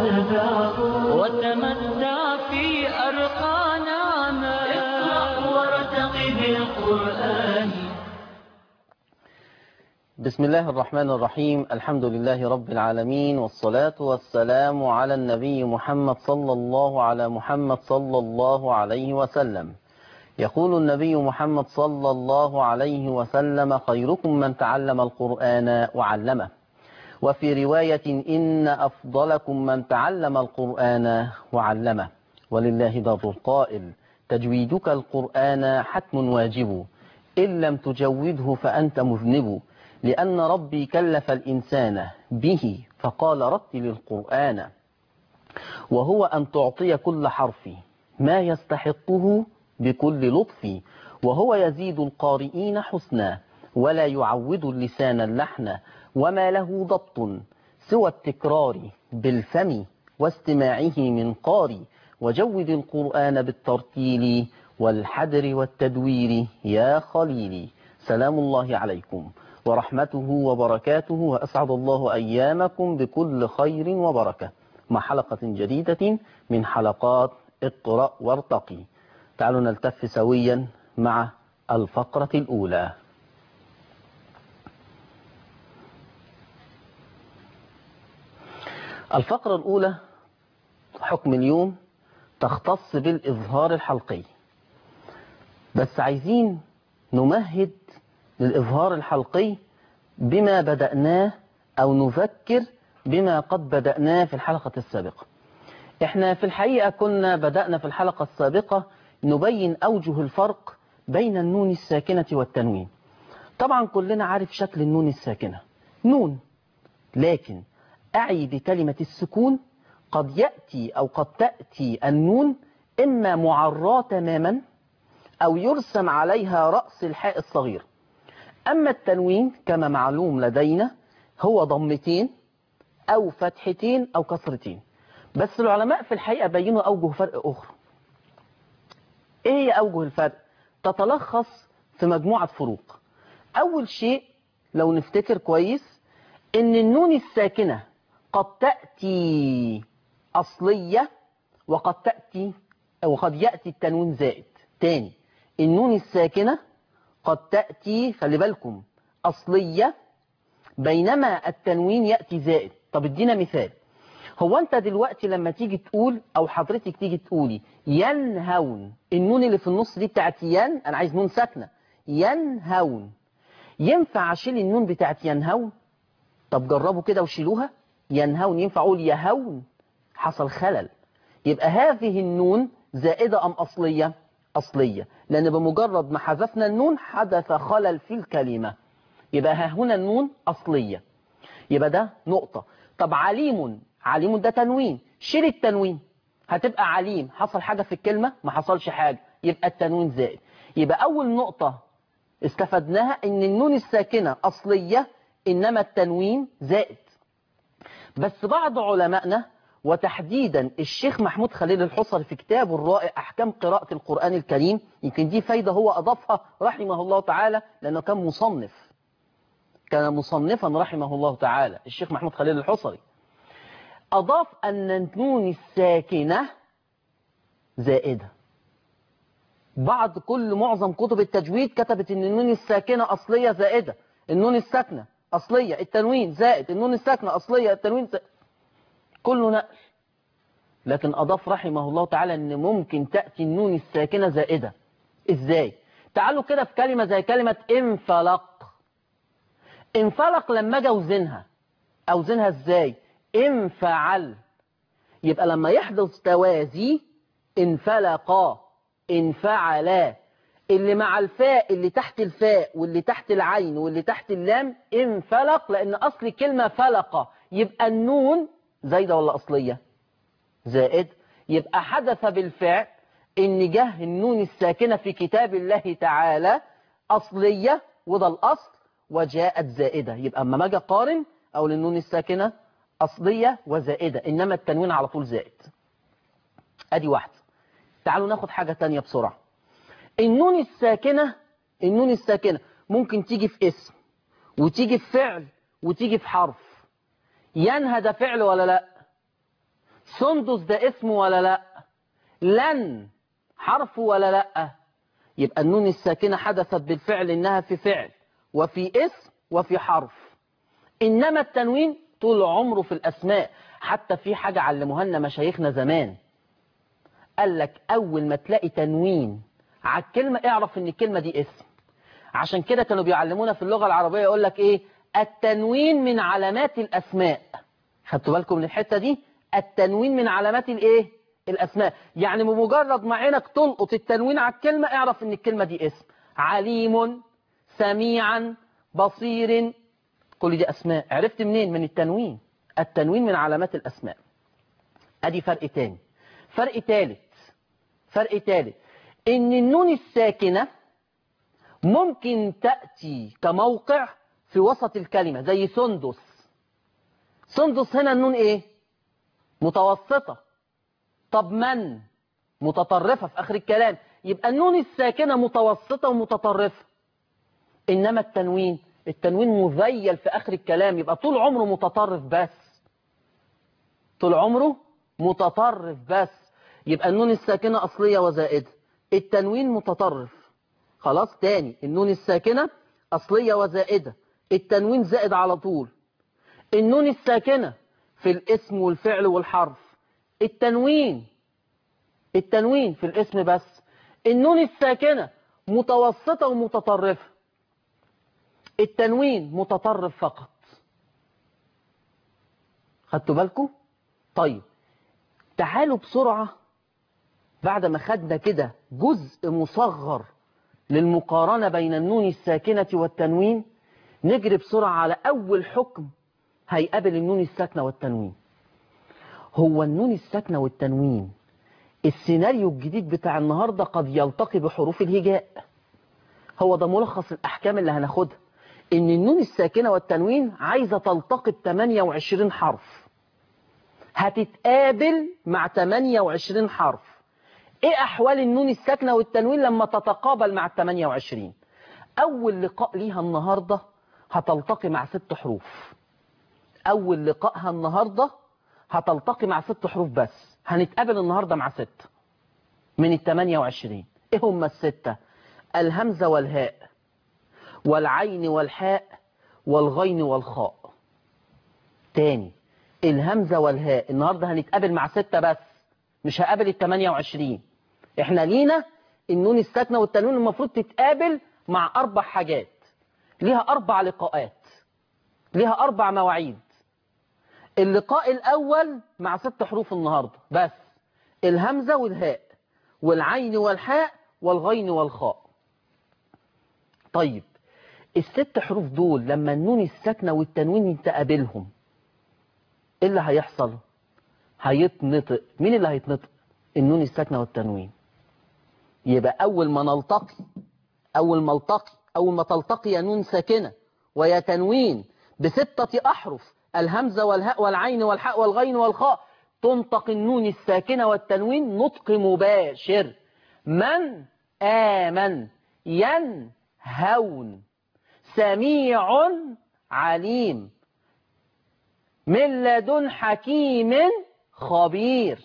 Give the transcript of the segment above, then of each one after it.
تذاق وتمتع في أرقى نعمة اقرأ وارتقي بالقرآن بسم الله الرحمن الرحيم الحمد لله رب العالمين والصلاة والسلام على النبي محمد صلى الله على محمد صلى الله عليه وسلم يقول النبي محمد صلى الله عليه وسلم خيركم من تعلم القرآن وعلمه وفي رواية إن أفضلكم من تعلم القرآن وعلمه ولله در القائل تجويدك القرآن حتم واجب إن لم تجوده فأنت مذنب لأن ربي كلف الإنسان به فقال رتل القرآن وهو أن تعطي كل حرف ما يستحقه بكل لطف وهو يزيد القارئين حسنا ولا يعود اللسان اللحن وما له ضبط سوى التكرار بالفم واستماعه من قاري وجود القرآن بالترتيل والحدر والتدوير يا خليلي سلام الله عليكم ورحمته وبركاته وأسعد الله أيامكم بكل خير وبركة مع حلقة جديدة من حلقات اقرأ وارتقي تعالوا نلتف سويا مع الفقرة الأولى الفقرة الأولى حكم اليوم تختص بالإظهار الحلقي بس عايزين نمهد للإظهار الحلقي بما بدأناه أو نذكر بما قد بدأناه في الحلقة السابقة احنا في الحقيقة كنا بدأنا في الحلقة السابقة نبين أوجه الفرق بين النون الساكنة والتنوين طبعا كلنا عارف شكل النون الساكنة نون لكن أعي بكلمة السكون قد يأتي أو قد تأتي النون إما معراة تماما أو يرسم عليها رأس الحاء الصغير أما التنوين كما معلوم لدينا هو ضمتين أو فتحتين أو كسرتين بس العلماء في الحقيقة بينوا أوجه فرق أخرى إيه هي أوجه الفرق تتلخص في مجموعة فروق أول شيء لو نفتكر كويس إن النون الساكنة قد تأتي أصلية وقد تأتي وقد يأتي التنوين زائد تاني النون الساكنة قد تأتي خلي بالكم أصلية بينما التنوين يأتي زائد طب ادينا مثال هو انت دلوقتي لما تيجي تقول او حضرتك تيجي تقولي ينهون النون اللي في النص دي بتاعت ين انا عايز نون ساكنه ينهون ينفع اشيل النون بتاعت ينهون طب جربوا كده وشيلوها ينهون ينفع اقول يهون حصل خلل يبقى هذه النون زائده ام اصليه اصليه لان بمجرد ما حذفنا النون حدث خلل في الكلمه يبقى ها هنا النون اصليه يبقى ده نقطه طب عليم عليم ده تنوين شيل التنوين هتبقى عليم حصل حاجة في الكلمة ما حصلش حاجة يبقى التنوين زائد يبقى أول نقطة استفدناها ان النون الساكنة أصلية إنما التنوين زائد بس بعض علمائنا وتحديدا الشيخ محمود خليل الحصري في كتابه الرائع أحكام قراءة القرآن الكريم يمكن دي فايدة هو أضافها رحمه الله تعالى لأنه كان مصنف كان مصنفا رحمه الله تعالى الشيخ محمود خليل الحصري أضاف أن النون الساكنة زائدة بعض كل معظم كتب التجويد كتبت أن النون الساكنة أصلية زائدة النون الساكنة أصلية التنوين زائد النون الساكنة أصلية التنوين زائد كله نقل لكن أضاف رحمه الله تعالى أن ممكن تأتي النون الساكنة زائدة إزاي تعالوا كده في كلمة زي كلمة انفلق انفلق لما اجي اوزنها اوزنها ازاي انفعل يبقى لما يحدث توازي انفلقا انفعلا اللي مع الفاء اللي تحت الفاء واللي تحت العين واللي تحت اللام انفلق لان اصل كلمة فلق يبقى النون زايدة ولا اصلية زائد يبقى حدث بالفعل ان جه النون الساكنة في كتاب الله تعالى اصلية وده الاصل وجاءت زائدة يبقى اما ما اجي اقارن او للنون الساكنة أصلية وزائدة إنما التنوين على طول زائد أدي واحدة تعالوا ناخد حاجة تانية بسرعة النون الساكنة النون الساكنة ممكن تيجي في اسم وتيجي في فعل وتيجي في حرف ينهى ده فعل ولا لا سندس ده اسم ولا لا لن حرف ولا لا يبقى النون الساكنة حدثت بالفعل إنها في فعل وفي اسم وفي حرف إنما التنوين طول عمره في الأسماء حتى في حاجة علموها لنا مشايخنا زمان قال لك أول ما تلاقي تنوين على الكلمة اعرف إن الكلمة دي اسم عشان كده كانوا بيعلمونا في اللغة العربية يقول لك إيه التنوين من علامات الأسماء خدتوا بالكم من الحتة دي التنوين من علامات الإيه الأسماء يعني بمجرد ما عينك تلقط التنوين على الكلمة اعرف إن الكلمة دي اسم عليم سميعا بصير كل دي أسماء عرفت منين من التنوين التنوين من علامات الأسماء أدي فرق تاني فرق تالت فرق تالت إن النون الساكنة ممكن تأتي كموقع في وسط الكلمة زي سندس سندس هنا النون إيه متوسطة طب من متطرفة في آخر الكلام يبقى النون الساكنة متوسطة ومتطرفة إنما التنوين التنوين مذيل في آخر الكلام يبقى طول عمره متطرف بس طول عمره متطرف بس يبقى النون الساكنة أصلية وزائدة التنوين متطرف خلاص تاني النون الساكنة أصلية وزائدة التنوين زائد على طول النون الساكنة في الاسم والفعل والحرف التنوين التنوين في الاسم بس النون الساكنة متوسطة ومتطرفة التنوين متطرف فقط خدتوا بالكم طيب تعالوا بسرعة بعد ما خدنا كده جزء مصغر للمقارنة بين النون الساكنة والتنوين نجري بسرعة على أول حكم هيقابل النون الساكنة والتنوين هو النون الساكنة والتنوين السيناريو الجديد بتاع النهاردة قد يلتقي بحروف الهجاء هو ده ملخص الأحكام اللي هناخدها إن النون الساكنة والتنوين عايزة تلتقي ب 28 حرف هتتقابل مع 28 حرف ايه احوال النون الساكنه والتنوين لما تتقابل مع ال 28 اول لقاء ليها النهارده هتلتقي مع ست حروف اول لقائها النهارده هتلتقي مع ست حروف بس هنتقابل النهارده مع ست من ال 28 ايه هم السته الهمزه والهاء والعين والحاء والغين والخاء تاني الهمزه والهاء النهارده هنتقابل مع سته بس مش هقابل ال 28 احنا لينا النون الساكنه والتنوين المفروض تتقابل مع اربع حاجات ليها اربع لقاءات ليها اربع مواعيد اللقاء الاول مع ست حروف النهارده بس الهمزه والهاء والعين والحاء والغين والخاء طيب الست حروف دول لما النون الساكنه والتنوين تقابلهم ايه اللي هيحصل هيتنطق مين اللي هيتنطق النون الساكنه والتنوين يبقى اول ما نلتقي اول ما التقي اول ما تلتقي يا نون ساكنه ويا تنوين بسته احرف الهمزه والهاء والعين والحاء والغين والخاء تنطق النون الساكنه والتنوين نطق مباشر من امن ينهون سميع عليم من لدن حكيم خبير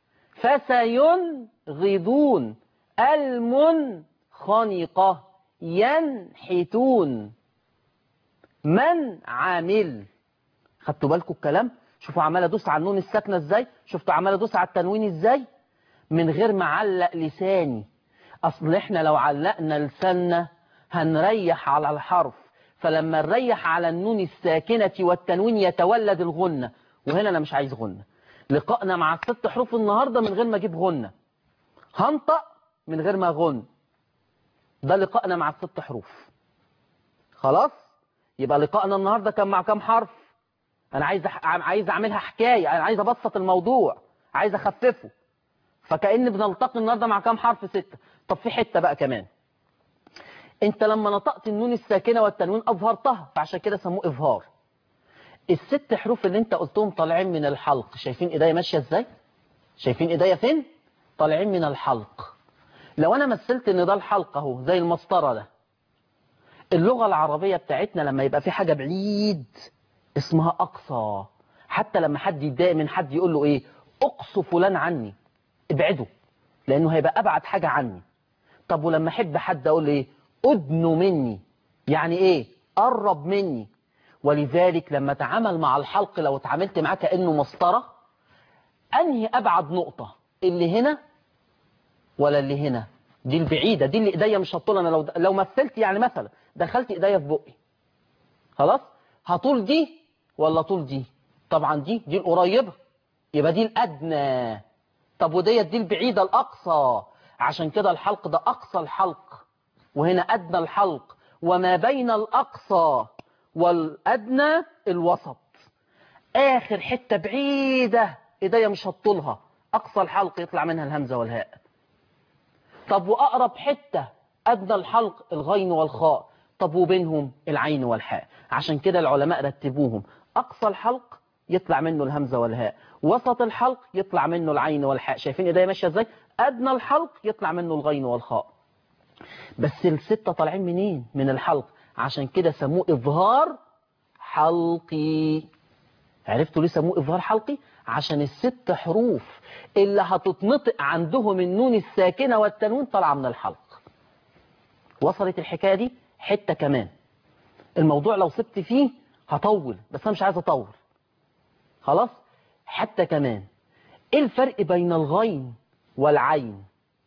فسينغضون المنخنقة ينحتون من عامل خدتوا بالكم الكلام شوفوا عمال ادوس على النون الساكنه ازاي شفتوا عمال ادوس على التنوين ازاي من غير ما اعلق لساني اصل احنا لو علقنا لساننا هنريح على الحرف فلما نريح على النون الساكنة والتنوين يتولد الغنة وهنا أنا مش عايز غنة لقائنا مع الست حروف النهاردة من غير ما أجيب غنة هنطق من غير ما أغن ده لقائنا مع الست حروف خلاص يبقى لقائنا النهاردة كان مع كام حرف أنا عايز أح... عايز أعملها حكاية أنا عايز أبسط الموضوع عايز أخففه فكأن بنلتقي النهاردة مع كام حرف ستة طب في حتة بقى كمان انت لما نطقت النون الساكنه والتنوين اظهرتها فعشان كده سموه اظهار الست حروف اللي انت قلتهم طالعين من الحلق شايفين ايديا ماشيه ازاي شايفين ايديا فين طالعين من الحلق لو انا مثلت ان ده الحلق اهو زي المسطره ده اللغه العربيه بتاعتنا لما يبقى في حاجه بعيد اسمها اقصى حتى لما حد يتضايق من حد يقول له ايه اقصوا فلان عني ابعده لانه هيبقى ابعد حاجة عني طب ولما احب حد اقول ايه ادنوا مني يعني ايه قرب مني ولذلك لما تعامل مع الحلق لو اتعاملت معاه كانه مسطره انهي ابعد نقطة اللي هنا ولا اللي هنا دي البعيدة دي اللي ايديا مش هطول انا لو لو مثلت يعني مثلا دخلت ايديا في بقي خلاص هطول دي ولا طول دي طبعا دي دي القريبة يبقى دي الادنى طب وديت دي البعيدة الاقصى عشان كده الحلق ده اقصى الحلق وهنا ادنى الحلق وما بين الاقصى والادنى الوسط اخر حتة بعيدة ايديا مش هتطولها اقصى الحلق يطلع منها الهمزة والهاء طب واقرب حتة ادنى الحلق الغين والخاء طب وبينهم العين والحاء عشان كده العلماء رتبوهم اقصى الحلق يطلع منه الهمزة والهاء وسط الحلق يطلع منه العين والحاء شايفين ايديا ماشية ازاي ادنى الحلق يطلع منه الغين والخاء بس الستة طالعين منين من الحلق عشان كده سموه اظهار حلقي عرفتوا ليه سموه اظهار حلقي عشان الست حروف اللي هتتنطق عندهم النون الساكنة والتنوين طالعه من الحلق وصلت الحكاية دي حتة كمان الموضوع لو سبت فيه هطول بس انا مش عايز اطول خلاص حتى كمان ايه الفرق بين الغين والعين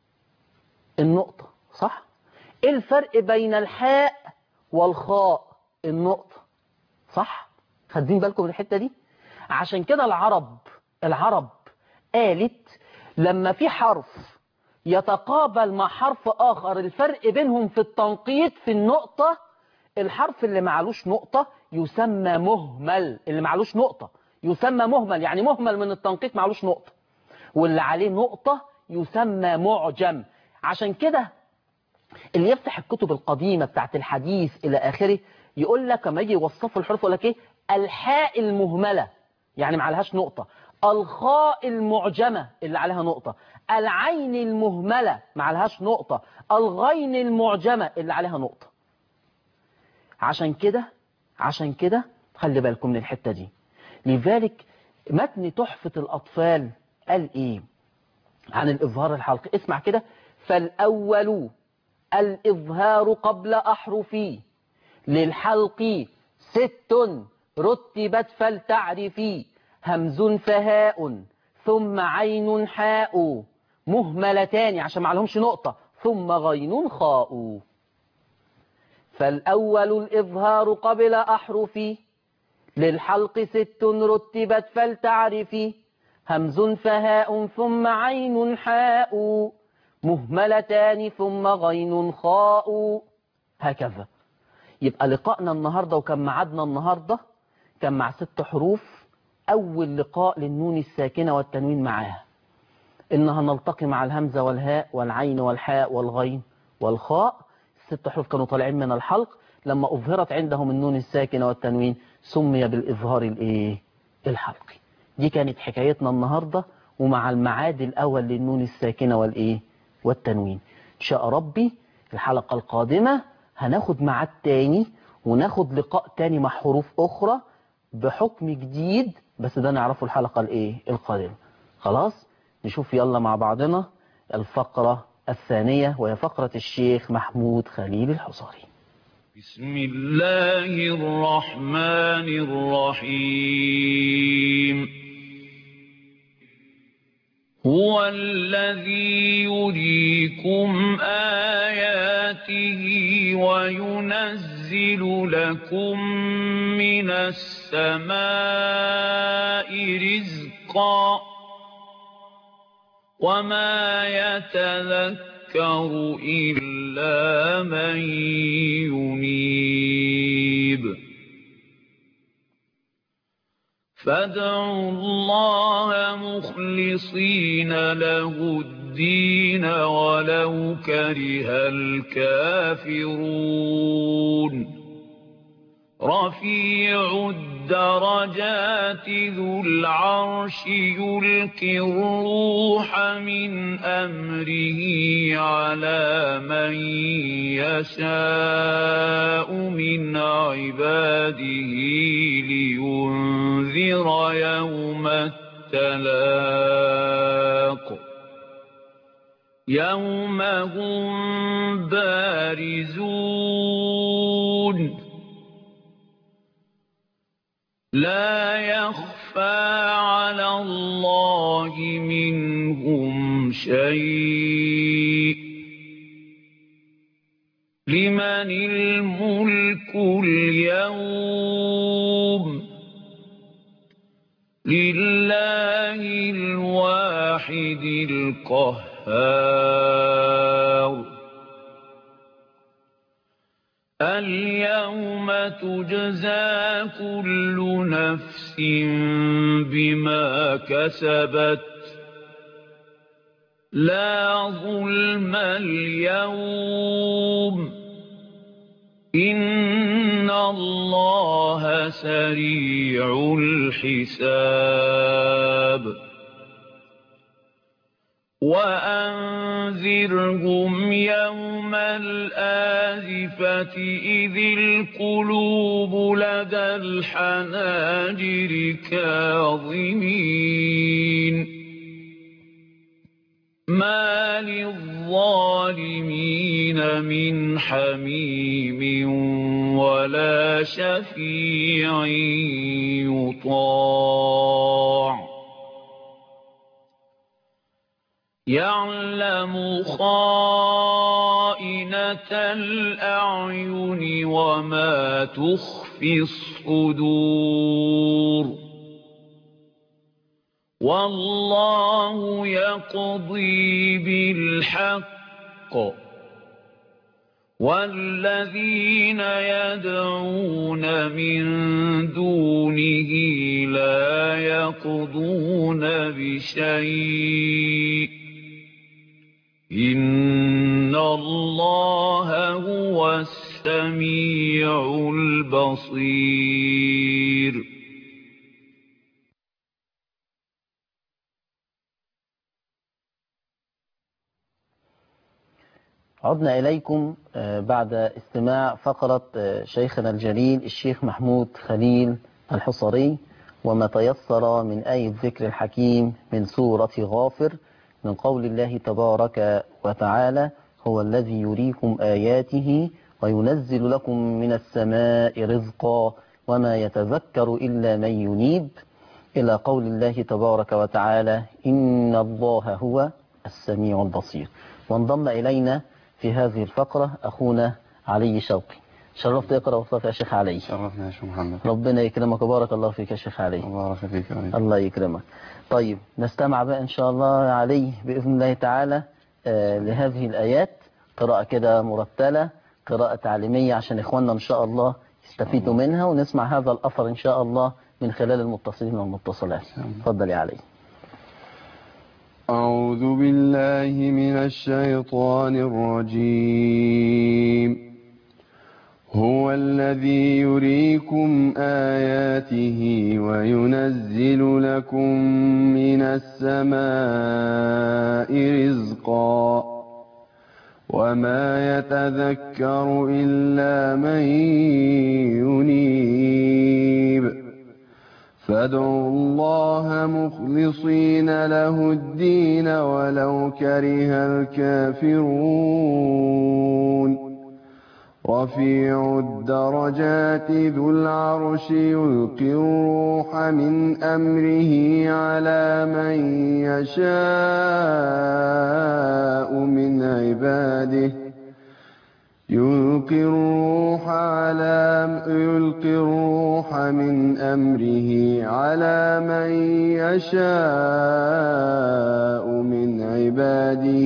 النقطة صح ايه الفرق بين الحاء والخاء النقطة صح خدين بالكم من الحتة دي عشان كده العرب العرب قالت لما في حرف يتقابل مع حرف آخر الفرق بينهم في التنقيط في النقطة الحرف اللي معلوش نقطة يسمى مهمل اللي معلوش نقطة يسمى مهمل يعني مهمل من التنقيط معلوش نقطة واللي عليه نقطة يسمى معجم عشان كده اللي يفتح الكتب القديمة بتاعت الحديث إلى آخره يقول لك لما يجي يوصفوا الحروف يقول لك إيه الحاء المهملة يعني ما عليهاش نقطة الخاء المعجمة اللي عليها نقطة العين المهملة ما عليهاش نقطة الغين المعجمة اللي عليها نقطة عشان كده عشان كده خلي بالكم من الحتة دي لذلك متن تحفة الأطفال قال إيه عن الإظهار الحلقي اسمع كده فالأول الإظهار قبل أحرفي للحلق ست رتبت فلتعرفي همز فهاء ثم عين حاء مهملتان عشان ما عليهمش نقطة ثم غين خاء فالأول الإظهار قبل أحرفي للحلق ست رتبت فلتعرفي همز فهاء ثم عين حاء مهملتان ثم غين خاء هكذا يبقى لقائنا النهاردة وكان معادنا النهاردة كان مع ست حروف أول لقاء للنون الساكنة والتنوين معاها إنها نلتقي مع الهمزة والهاء والعين والحاء والغين والخاء الست حروف كانوا طالعين من الحلق لما أظهرت عندهم النون الساكنة والتنوين سمي بالإظهار الإيه؟ الحلقي دي كانت حكايتنا النهاردة ومع المعاد الأول للنون الساكنة والإيه؟ والتنوين إن شاء ربي الحلقة القادمة هناخد معاد تاني وناخد لقاء تاني مع حروف أخرى بحكم جديد بس ده نعرفه الحلقة الإيه؟ القادمة خلاص نشوف يلا مع بعضنا الفقرة الثانية وهي فقرة الشيخ محمود خليل الحصاري بسم الله الرحمن الرحيم هو الذي يريكم آياته وينزل لكم من السماء رزقا وما يتذكر إلا من ينيب فادعوا الله مخلصين له الدين ولو كره الكافرون رفيع الدرجات ذو العرش يلقي الروح من أمره على من يشاء من عباده لينذر يوم التلاق يوم هم بارزون لا يخفى على الله منهم شيء لمن الملك اليوم لله الواحد القهار اليوم تجزى كل نفس بما كسبت لا ظلم اليوم إن الله سريع الحساب وأنذرهم يوم الآزفة إذ القلوب لدى الحناجر كاظمين ما للظالمين من حميم ولا شفيع يطاع يعلم خائنة الأعين وما تخفي الصدور والله يقضي بالحق والذين يدعون من دونه لا يقضون بشيء إن الله هو السميع البصير عدنا إليكم آه، بعد استماع فقرة آه، شيخنا الجليل الشيخ محمود خليل الحصري وما تيسر من آية الذكر الحكيم من سورة غافر من قول الله تبارك وتعالى هو الذي يريكم آياته وينزل لكم من السماء رزقا وما يتذكر إلا من ينيب إلى قول الله تبارك وتعالى إن الله هو السميع البصير وانضم إلينا في هذه الفقرة أخونا علي شوقي شرفت يقرأ وصف يا شيخ علي شرفنا يا شيخ محمد ربنا يكرمك وبارك الله فيك يا شيخ علي وبارك فيك يا الله يكرمك طيب نستمع بقى إن شاء الله يا علي بإذن الله تعالى آه لهذه الآيات قراءة كده مرتلة قراءة تعليمية عشان إخواننا إن شاء الله يستفيدوا منها ونسمع هذا الأثر إن شاء الله من خلال المتصلين والمتصلات تفضل يا علي أعوذ بالله من الشيطان الرجيم هو الذي يريكم آياته وينزل لكم من السماء رزقا وما يتذكر إلا من ينيب فادعوا الله مخلصين له الدين ولو كره الكافرون رفيع الدرجات ذو العرش يلقي الروح من أمره على من يشاء من عباده يلقي الروح على يلقي الروح من أمره على من يشاء من عباده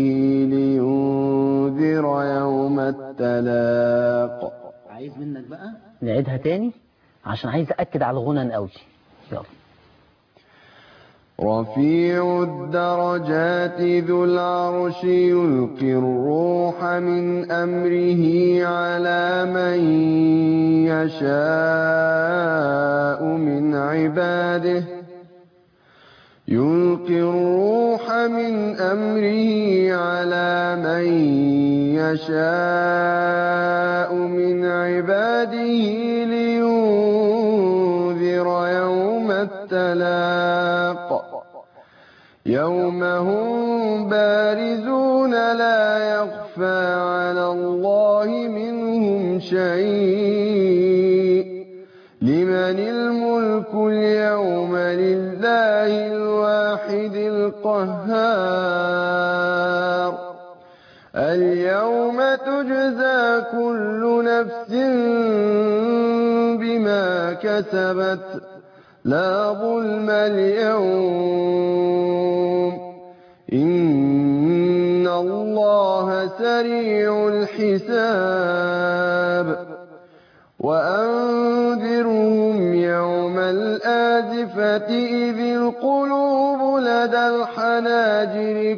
لينذر يوم التلاق عايز منك بقى نعيدها تاني عشان عايز أأكد على الغنى قوي يلا رفيع الدرجات ذو العرش يلقي الروح من أمره على من يشاء من عباده يلقي الروح من أمره على من يشاء من عباده لينذر يوم التلاق يوم هم بارزون لا يخفى على الله منهم شيء لمن الملك اليوم لله الواحد القهار اليوم تجزى كل نفس بما كسبت لا ظلم اليوم إن الله سريع الحساب وأنذرهم يوم الآزفة إذ القلوب لدى الحناجر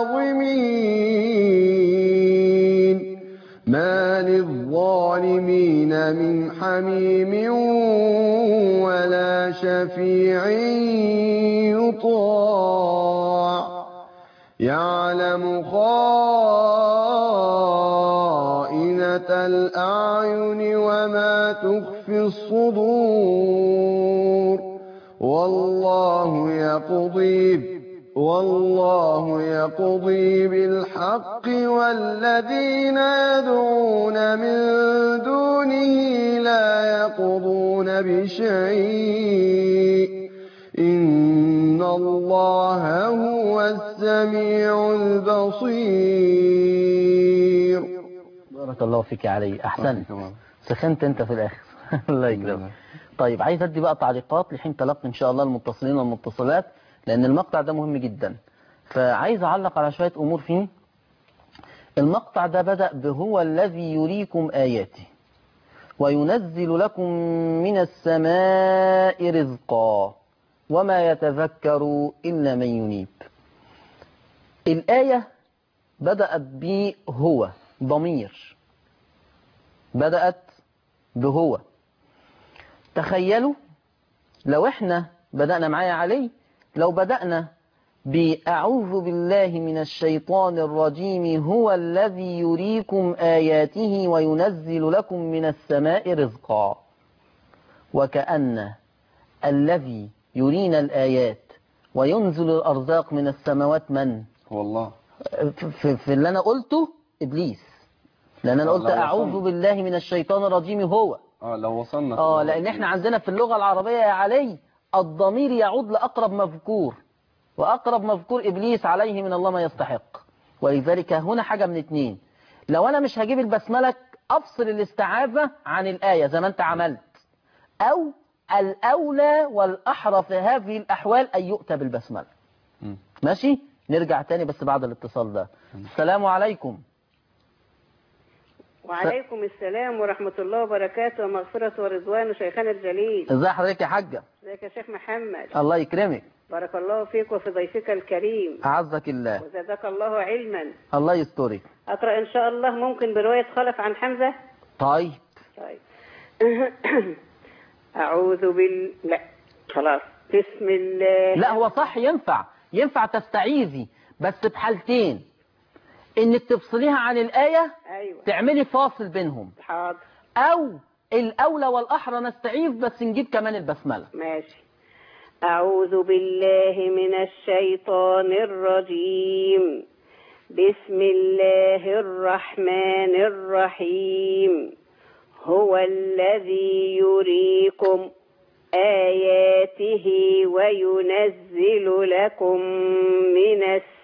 كاظمين ما للظالمين من حميم ولا شفيع يطاع يعلم خائنة الأعين وما تخفي الصدور والله يقضي والله يقضي بالحق والذين يدعون من دونه لا يقضون بشيء إن الله هو السميع البصير بارك الله فيك يا علي احسنت سخنت انت في الاخر الله يكرمك طيب عايز ادي بقى تعليقات لحين تلقي ان شاء الله المتصلين والمتصلات لان المقطع ده مهم جدا فعايز اعلق على شويه امور فيه المقطع ده بدأ بهو الذي يريكم آياته وينزل لكم من السماء رزقا وما يتذكر إلا من ينيب الآية بدأت بهو ضمير بدأت بهو تخيلوا لو احنا بدأنا معايا عليه لو بدأنا بأعوذ بالله من الشيطان الرجيم هو الذي يريكم آياته وينزل لكم من السماء رزقا وكأن الذي يرينا الآيات وينزل الأرزاق من السماوات من هو الله في, في اللي أنا قلته إبليس لأن أنا قلت لو أعوذ وصلنا. بالله من الشيطان الرجيم هو اه لو وصلنا اه لان احنا عندنا في اللغة العربية يا علي الضمير يعود لأقرب مذكور وأقرب مذكور إبليس عليه من الله ما يستحق ولذلك هنا حاجة من اتنين لو أنا مش هجيب البسملة أفصل الاستعاذة عن الآية زي ما أنت عملت أو الأولى والأحرى في هذه الأحوال أن يؤتى بالبسملة مم. ماشي نرجع تاني بس بعد الاتصال ده السلام عليكم وعليكم السلام ورحمة الله وبركاته ومغفرة ورضوان شيخنا الجليل ازي حضرتك يا حاجة ازيك يا شيخ محمد الله يكرمك بارك الله فيك وفي ضيفك الكريم أعزك الله وزادك الله علما الله يسترك أقرأ إن شاء الله ممكن برواية خلف عن حمزة طيب طيب أعوذ بال لا خلاص بسم الله لا هو صح ينفع ينفع تستعيذي بس بحالتين انك تفصليها عن الآية أيوة تعملي فاصل بينهم حاضر او الاولى والاحرى نستعيذ بس نجيب كمان البسملة ماشي أعوذ بالله من الشيطان الرجيم بسم الله الرحمن الرحيم هو الذي يريكم آياته وينزل لكم من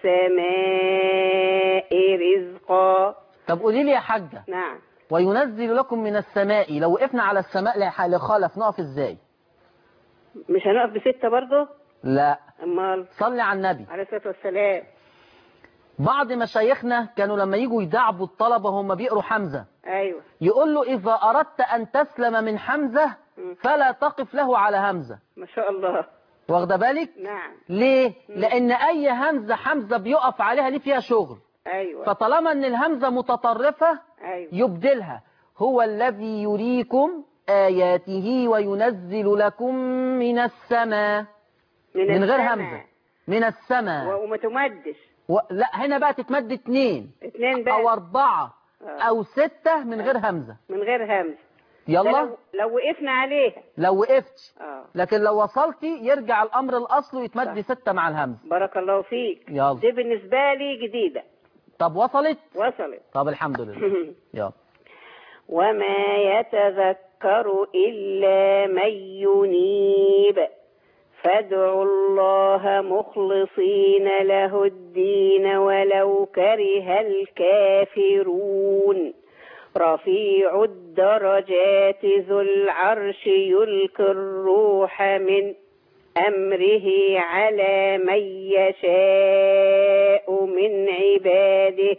السماء رزقا طب قولي لي يا حاجة نعم وينزل لكم من السماء لو وقفنا على السماء لح- لخلف نقف ازاي مش هنقف بستة برضه لا أمال صلي على النبي عليه الصلاة والسلام بعض مشايخنا كانوا لما يجوا يدعبوا الطلبة هم بيقروا حمزة أيوة يقول له إذا أردت أن تسلم من حمزة فلا تقف له على همزة ما شاء الله واخده بالك نعم ليه لأن أي همزة حمزة بيقف عليها ليه فيها شغل أيوة فطالما أن الهمزة متطرفة أيوة يبدلها هو الذي يريكم آياته وينزل لكم من السماء من غير السماء. همزة من السماء وما تمدش و... لا هنا بقى تتمد اتنين اتنين بقى أو أربعة آه. أو ستة من غير همزة من غير همز ده يلا لو, لو وقفنا عليها لو وقفت اه لكن لو وصلتي يرجع الامر الاصل ويتمد ستة مع الهمز بارك الله فيك يلا. دي بالنسبة لي جديدة طب وصلت وصلت طب الحمد لله يلا وما يتذكر إلا من ينيب فادعوا الله مخلصين له الدين ولو كره الكافرون رفيع الدرجات ذو العرش يلقي الروح من أمره على من يشاء من عباده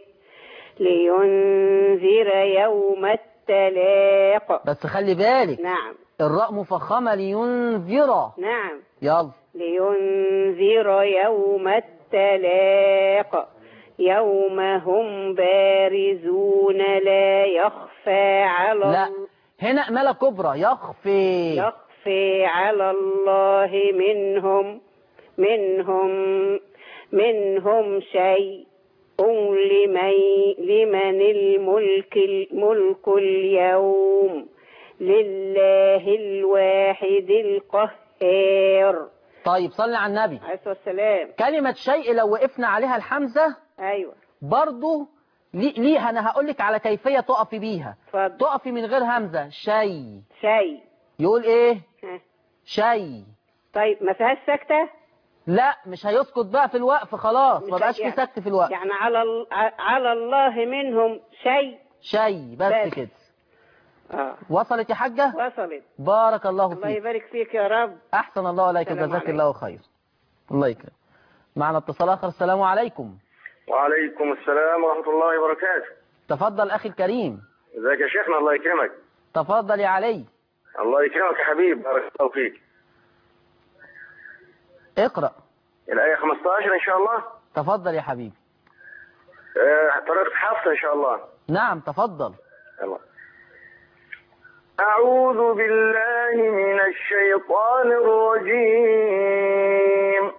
لينذر يوم التلاق بس خلي بالك نعم الراء مفخمة لينذر نعم يلا لينذر يوم التلاق يوم هم بارزون لا يخفى على لا ال- هنا إمالة كبرى يخفي يخفي على الله منهم منهم منهم شيء لمن لمن الملك الملك اليوم لله الواحد القهار طيب صلي على النبي عليه الصلاة والسلام كلمة شيء لو وقفنا عليها الحمزة أيوة برضو لي- ليها أنا هقول لك على كيفية تقفي بيها اتفضل تقفي من غير همزة شيء شيء يقول إيه ها. شيء طيب ما فيهاش سكتة لا مش هيسكت بقى في الوقف خلاص ما مش بقاش في يعني- سكت في الوقف يعني على ال- على الله منهم شيء شيء بس بس. كده اه وصلت يا حاجة وصلت بارك الله الله فيك يبارك فيك يا رب أحسن الله عليك السلام جزاك عليكم. الله خير الله يكرم معنا اتصال آخر السلام عليكم وعليكم السلام ورحمة الله وبركاته تفضل أخي الكريم ازيك يا شيخنا الله يكرمك تفضل يا علي الله يكرمك يا حبيب بارك الله فيك اقرأ الآية 15 إن شاء الله تفضل يا حبيبي آه، طريقة حفص إن شاء الله نعم تفضل يلا أعوذ بالله من الشيطان الرجيم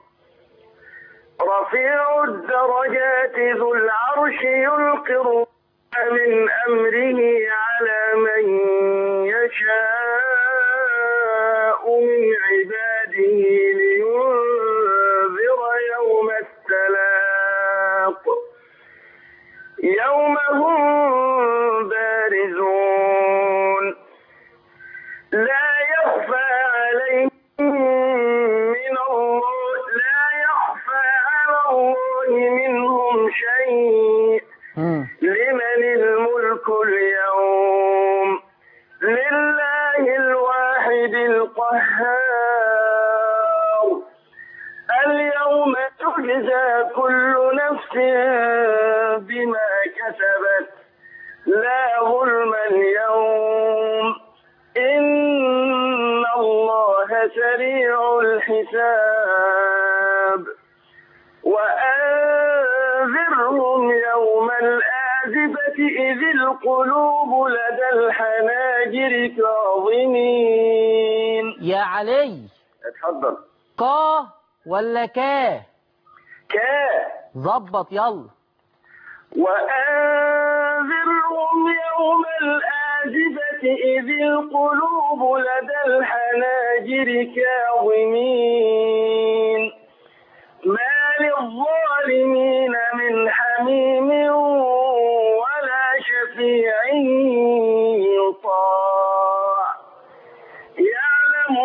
رفيع الدرجات ذو العرش يلقي الروح من أمره على من يشاء من عباده لينذر يوم التلاق يوم هم بارزون لا يخفى عليهم من الله لا يخفى على الله منهم شيء مم. لمن الملك اليوم لله الواحد القهار اليوم تجزى كل نفس بما كسبت لا ظلم اليوم إن الله سريع الحساب وأنذرهم يوم الآزفة إذ القلوب لدى الحناجر كاظمين يا علي اتفضل قا ولا كا كا ظبط يلا وأنذرهم يوم الآزفة إذ القلوب لدى الحناجر كاظمين ما للظالمين من حميم ولا شفيع يطاع يعلم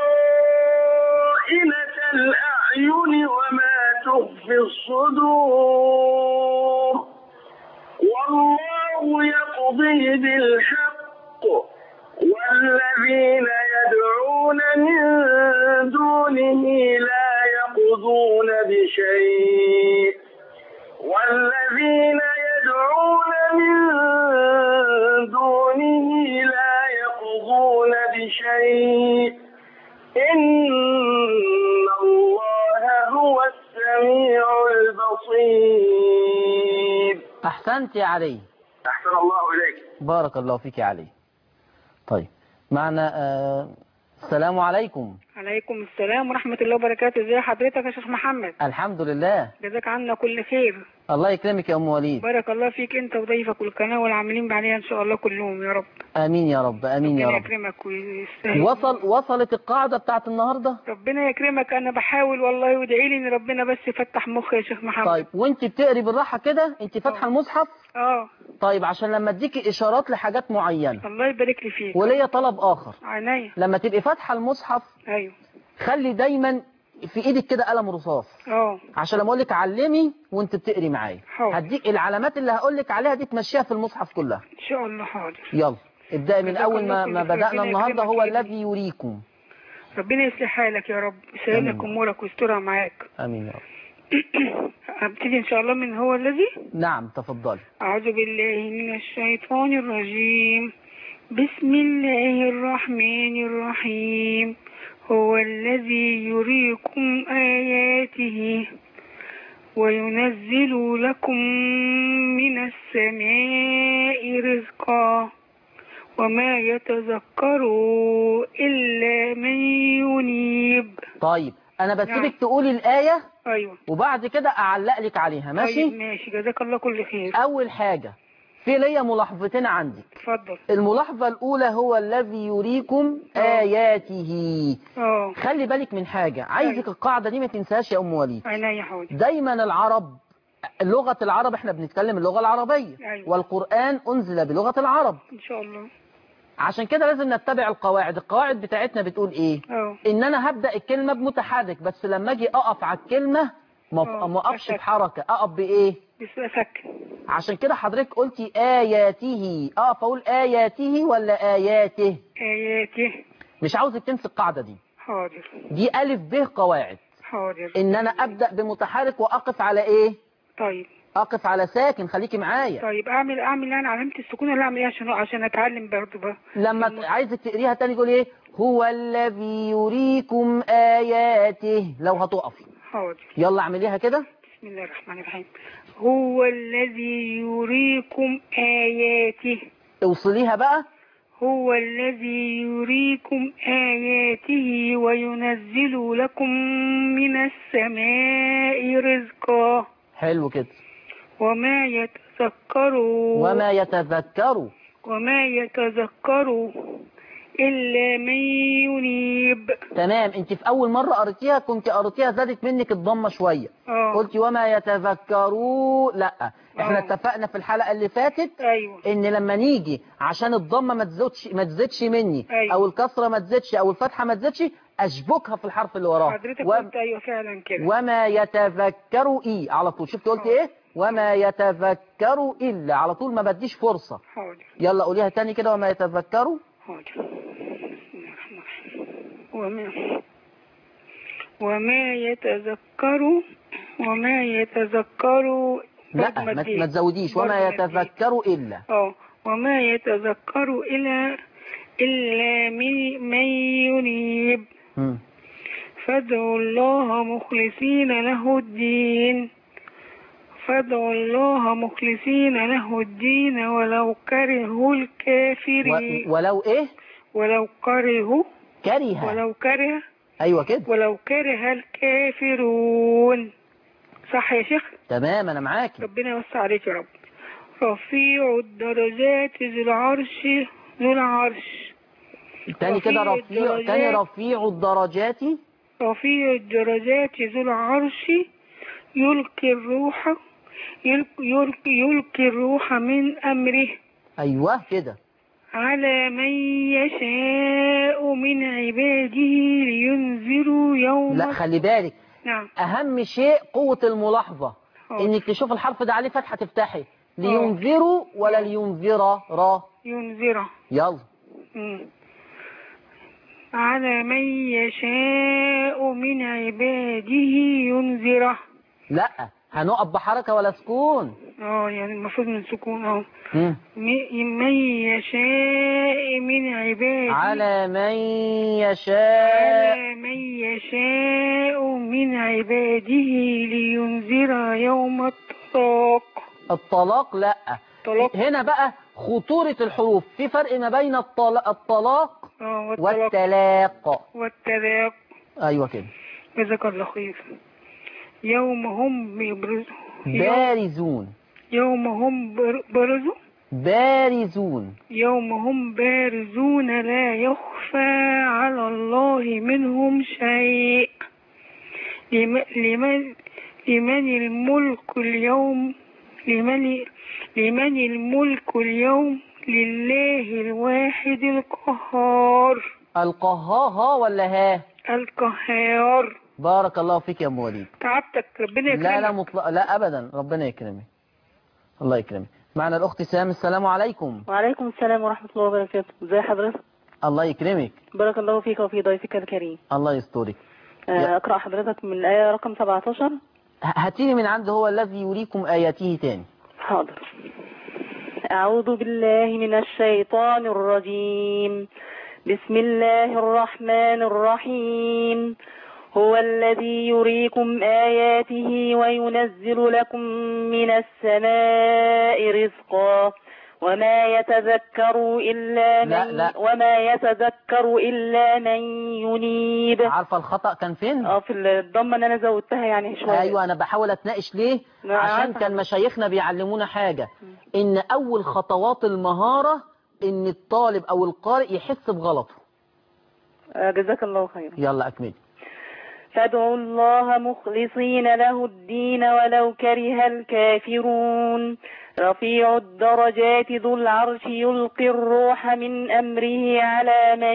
خائنة الأعين وما تخفي الصدور والله يقضي بالحق والذين يدعون من دونه لا يقضون بشيء والذين يدعون من دونه لا يقضون بشيء إن الله هو السميع البصير أحسنت يا علي أحسن الله إليك بارك الله فيك يا علي طيب معنا آه، السلام عليكم عليكم السلام ورحمة الله وبركاته ازي حضرتك يا شيخ محمد الحمد لله جزاك عنا كل خير الله يكرمك يا ام وليد بارك الله فيك انت وضيفك والقناة والعاملين بعديها ان شاء الله كلهم يا رب امين يا رب امين يا ربنا رب يكرمك ويستاهل وصل وصلت القاعده بتاعت النهارده ربنا يكرمك انا بحاول والله وادعي لي ان ربنا بس يفتح مخي يا شيخ محمد طيب وانت بتقري بالراحه كده انت فاتحه المصحف اه طيب عشان لما اديكي اشارات لحاجات معينه الله يبارك لي فيك وليا طلب اخر عينيا لما تبقي فاتحه المصحف ايوه خلي دايما في ايدك كده قلم رصاص اه عشان لما اقول لك علمي وانت بتقري معايا حاضر. هديك العلامات اللي هقول لك عليها دي تمشيها في المصحف كلها ان شاء الله حاضر يلا ابدأي من جزاك اول الله ما, كل ما خير. بدأنا ربنا النهارده يكرمك هو يا ابني. الذي يريكم ربنا يصلح حالك يا رب يسهل لك آمين. امورك ويسترها معاك امين يا رب ابتدي ان شاء الله من هو الذي نعم تفضلي أعوذ بالله من الشيطان الرجيم بسم الله الرحمن الرحيم هو الذي يريكم آياته وينزل لكم من السماء رزقا وما يتذكر إلا من ينيب طيب انا بسيبك نعم. تقولي الآية أيوة وبعد كده اعلق لك عليها طيب ماشي ماشي جزاك الله كل خير اول حاجة في ليا ملاحظتين عندك اتفضل الملاحظة الأولى هو الذي يريكم آياته اه خلي بالك من حاجة عايزك أيوة. القاعدة دي ما تنساهاش يا أم وليد عينيا حاضر دايما العرب لغة العرب احنا بنتكلم اللغة العربية أيوة. والقرآن أنزل بلغة العرب إن شاء الله عشان كده لازم نتبع القواعد القواعد بتاعتنا بتقول ايه اه ان انا هبدأ الكلمة بمتحرك بس لما اجي اقف على الكلمة ما آه، ما اقفش أسكت. بحركة اقف بايه بس سكن عشان كده حضرتك قلتي آياته اقف اقول آياته ولا آياته آياته مش عاوزك تنسي القاعدة دي حاضر دي ألف ب قواعد حاضر ان انا ابدأ بمتحرك واقف على ايه طيب اقف على ساكن خليكي معايا طيب اعمل اعمل انا علامة السكون ولا اعمل ايه عشان عشان اتعلم برضه بقى لما ت- عايزك تقريها تاني تقول ايه هو الذي يريكم آياته لو هتقفي حاضر يلا اعمليها كده بسم الله الرحمن الرحيم هو الذي يريكم آياته اوصليها بقى هو الذي يريكم آياته وينزل لكم من السماء رزقا حلو كده وما يتذكر وما يتذكر وما يتذكر إلا من ينيب تمام انت في اول مرة قريتيها كنت قريتيها زادت منك الضمة شوية اه قلتي وما يتذكروا لا احنا آه. اتفقنا في الحلقة اللي فاتت أيوه ان لما نيجي عشان الضمة ما تزودش ما تزيدش مني أيوة. او الكسرة ما تزيدش او الفتحة ما تزيدش اشبكها في الحرف اللي وراه حضرتك و... قلت أيوه فعلا كده وما يتذكر ايه على طول شفت قلت آه. ايه وما يتذكر الا على طول ما بديش فرصة حاضر يلا قوليها تاني كده وما يتذكروا حاضر بسم الله الرحمن الرحيم وما وما يتذكر وما يتذكر لا برضه ما, مديت. ما تزوديش برضه وما مديت. يتذكر الا اه وما يتذكر إلا إلا من من ينيب مم. فادعوا الله مخلصين له الدين فادعوا الله مخلصين له الدين ولو كرهوا الكافرين و... ولو ايه ولو كرهوا كره ولو كره ايوه كده ولو كره الكافرون صح يا شيخ تمام انا معاكي ربنا يوسع عليك يا رب رفيع الدرجات ذو العرش ذو العرش تاني كده رفيع رفيع الدرجات. تاني رفيع الدرجات رفيع الدرجات ذو العرش يلقي الروح يلقي, يلقي, يلقي الروح من أمره ايوه كده على من يشاء من عباده لينذروا يوم لا خلي بالك نعم اهم شيء قوة الملاحظة حاضر. انك تشوف الحرف ده عليه فتحة تفتحي لينذروا ولا لينذر را ينذره يلا مم. على من يشاء من عباده ينذره لا هنقف بحركة ولا سكون اه يعني المفروض من سكون اه مم. م- من يشاء من عباده على من يشاء على من يشاء من عباده لينذر يوم الطلاق الطلاق لا طلاق هنا بقى خطورة الحروف في فرق ما بين الطلاق, الطلاق اه والتلاق والتلاق والتلاق ايوه كده جزاك الله خير يوم هم يبرزوا يوم, بارزون يوم هم بر- برزوا بارزون يوم هم بارزون لا يخفى على الله منهم شيء لم- لمن لمن الملك اليوم لمن لمن الملك اليوم لله الواحد القهار القهاها ولا ها القهار بارك الله فيك يا ام وليد تعبتك ربنا يكرمك لا لا مطلق لا ابدا ربنا يكرمك الله يكرمك معنا الاخت سام السلام عليكم وعليكم السلام ورحمة الله وبركاته ازي حضرتك الله يكرمك بارك الله فيك وفي ضيفك الكريم الله يسترك آه، يا- أقرأ حضرتك من الآية رقم 17 ه- هاتيني من عنده هو الذي يريكم اياته تاني حاضر أعوذ بالله من الشيطان الرجيم بسم الله الرحمن الرحيم هو الذي يريكم آياته وينزل لكم من السماء رزقا وما يتذكر إلا لا، من لا. وما يتذكر إلا من ينيب عارفه الخطا كان فين اه في الضمه اللي انا زودتها يعني شويه ايوه انا بحاول اتناقش ليه لا، عشان عارفة. كان مشايخنا بيعلمونا حاجه ان اول خطوات المهاره ان الطالب او القارئ يحس بغلطه آه، جزاك الله خيرا يلا اكمل فادعوا الله مخلصين له الدين ولو كره الكافرون رفيع الدرجات ذو العرش يلقي الروح من أمره على من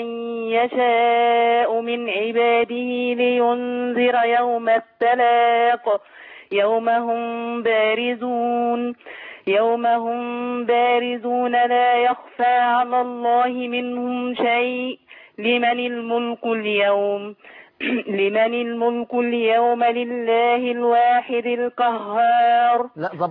يشاء من عباده لينذر يوم التلاق يوم هم بارزون يوم هم بارزون لا يخفى على الله منهم شيء لمن الملك اليوم لمن الملك اليوم لله الواحد القهار لا ضب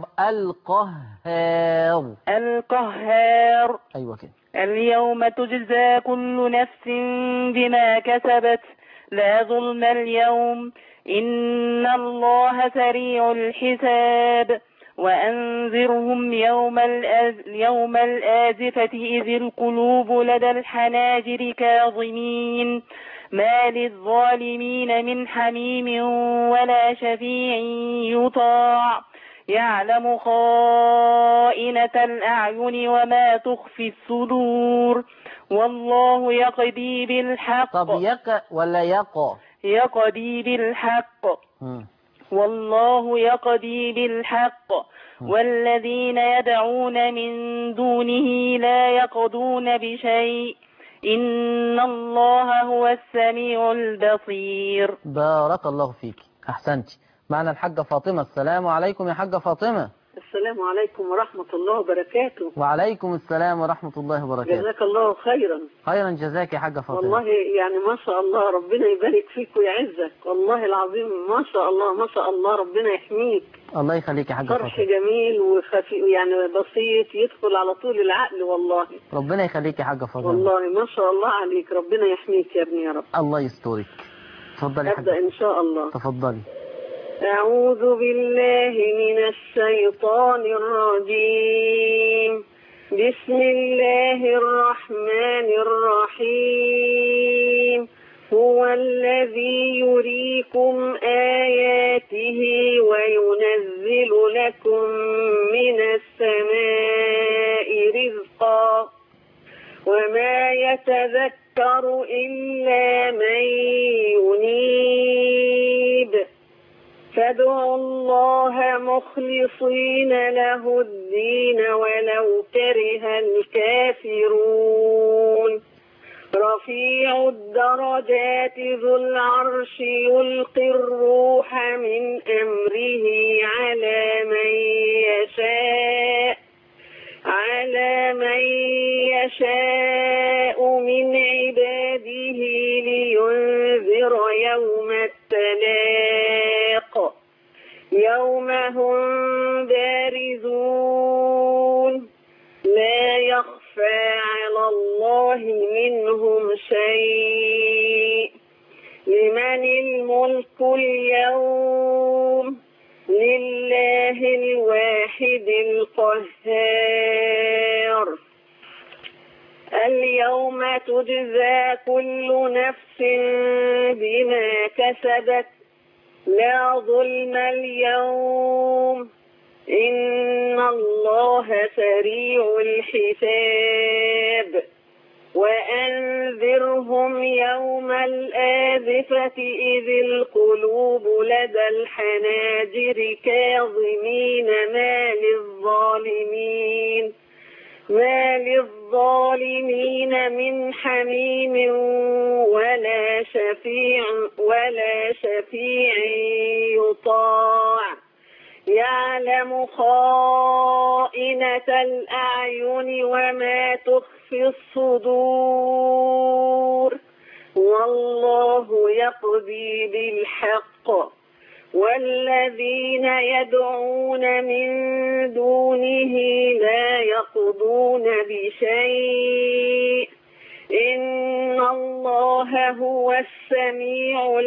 القهار القهار ايوه كده اليوم تجزى كل نفس بما كسبت لا ظلم اليوم إن الله سريع الحساب وأنذرهم يوم, الأز يوم الآزفة إذ القلوب لدى الحناجر كاظمين ما للظالمين من حميم ولا شفيع يطاع يعلم خائنة الأعين وما تخفي الصدور والله يقضي بالحق طب يق ولا يقى يقضي بالحق مم. والله يقضي بالحق والذين يدعون من دونه لا يقضون بشيء إن الله هو السميع البصير بارك الله فيك احسنت معنا الحاجه فاطمه السلام عليكم يا حاجه فاطمه السلام عليكم ورحمة الله وبركاته وعليكم السلام ورحمه الله وبركاته جزاك الله خيرا خيرا جزاك يا حاجه فاطمه والله يعني ما شاء الله ربنا يبارك فيك ويعزك والله العظيم ما شاء الله ما شاء الله ربنا يحميك الله يخليك يا حاجه طرح فاطمه جميل وخفي يعني بسيط يدخل على طول العقل والله ربنا يخليك يا حاجه فاطمه والله ما شاء الله عليك ربنا يحميك يا ابني يا رب الله يسترك تفضلي يا أبدأ حاجه إن شاء الله تفضلي أعوذ بالله من الشيطان الرجيم بسم الله الرحمن الرحيم هو الذي يريكم آياته وينزل لكم من السماء رزقا وما يتذكر إلا من ينيب فادعوا الله مخلصين له الدين ولو كره الكافرون رفيع الدرجات ذو العرش يلقي الروح من أمره على من يشاء على من يشاء من عباده لينذر يوم التلاق يوم هم بارزون لا يخفى على الله منهم شيء لمن الملك اليوم لله الواحد القهار اليوم تجزى كل نفس بما كسبت لا ظلم اليوم إن الله سريع الحساب وأنذرهم يوم الآزفة إذ القلوب لدى الحناجر كاظمين ما للظالمين ما للظالمين من حميم ولا شفيع ولا شفيع يطاع يعلم خائنة الأعين وما تخفي الصدور والله يقضي بالحق والذين يدعون من دونه لا يقضون بشيء إن الله هو السميع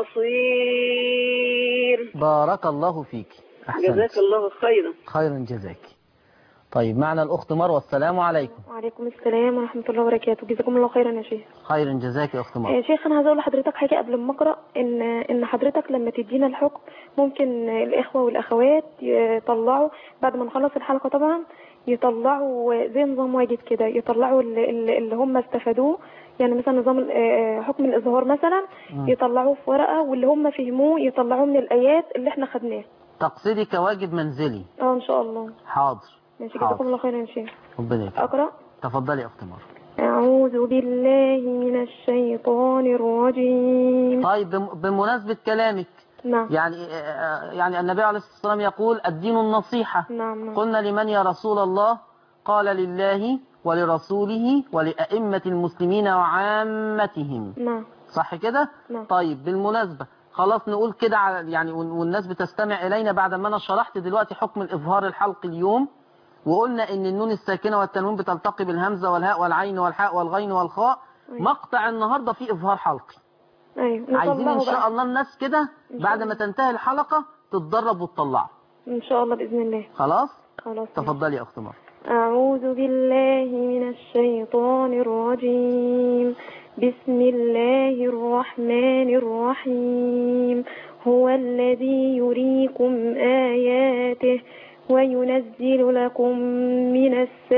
البصير بارك الله فيك أحسنت جزاك الله خيرا خيرا جزاك طيب معنا الأخت مروة السلام عليكم وعليكم السلام ورحمة الله وبركاته جزاكم الله خيرا يا شيخ خيرا جزاك يا أخت يا مروة شيخ أنا عايزة أقول لحضرتك حاجة قبل ما أقرأ إن إن حضرتك لما تدينا الحكم ممكن الإخوة والأخوات يطلعوا بعد ما نخلص الحلقة طبعا يطلعوا زي نظام واجب كده يطلعوا اللي, اللي اللي هم استفادوه يعني مثلا نظام ال- آه، حكم الإظهار مثلا مم. يطلعوه في ورقة واللي هم فهموه يطلعوه من الآيات اللي احنا خدناه تقصدي كواجب منزلي اه إن شاء الله حاضر ماشي حاضر. جزاكم الله خيرا يا شيخ ربنا يكرمك أقرأ تفضلي يا أخت مروة أعوذ بالله من الشيطان الرجيم طيب بم- بمناسبة كلامك نعم يعني آه، يعني النبي عليه الصلاة والسلام يقول الدين النصيحة نعم نعم قلنا لمن يا رسول الله قال لله ولرسوله ولأئمة المسلمين وعامتهم نعم صح كده نعم. طيب بالمناسبة خلاص نقول كده على- يعني وال- والناس بتستمع إلينا بعد ما أنا شرحت دلوقتي حكم الإظهار الحلقي اليوم وقلنا إن النون الساكنة والتنوين بتلتقي بالهمزة والهاء والعين والحاء والغين والخاء أيوة. مقطع النهاردة فيه إظهار حلقي أيوة عايزين إن نطلعه شاء بقى. الله الناس كده إن شاء بعد ما الله. تنتهي الحلقة تتدرب وتطلعه إن شاء الله بإذن الله خلاص خلاص تفضلي يا أخت مروة أعوذ بالله من الشيطان الرجيم بسم الله الرحمن الرحيم هو الذي يريكم آياته وينزل لكم من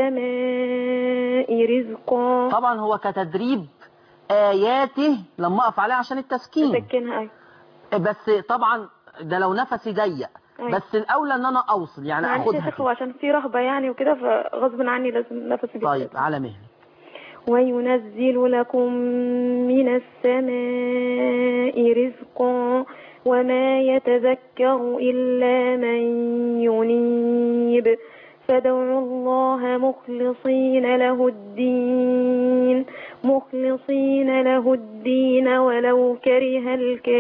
السماء رزقا طبعا هو كتدريب آياته لما أقف عليه عشان التسكين سكنها أيوة بس طبعا ده لو نفسي ضيق أيوة. بس الأولى إن أنا أوصل يعني معلش يا أخدها شيخ كده. هو عشان في رهبة يعني وكده فغصب عني لازم نفسي طيب بيتقطع. على مهلي وينزل لكم من السماء رزقا وما يتذكر إلا من ينيب فادعوا الله مخلصين له الدين مخلصين له الدين ولو كره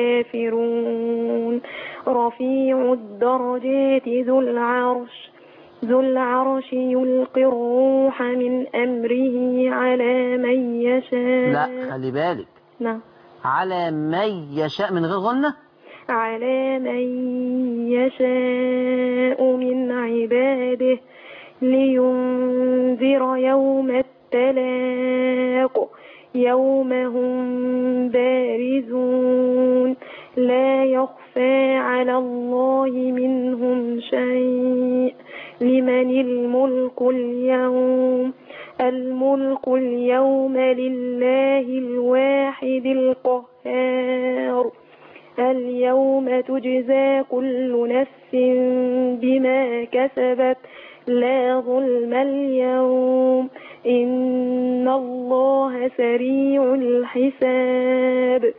الكافرون رفيع الدرجات ذو العرش ذو العرش يلقي الروح من أمره على من يشاء لا خلي بالك نعم على من يشاء من غير غنة على من يشاء من عباده لينذر يوم التلاق يوم هم بارزون لا يخفى على الله منهم شيء لمن الملك اليوم الملك اليوم لله الواحد القهار اليوم تجزى كل نفس بما كسبت لا ظلم اليوم إن الله سريع الحساب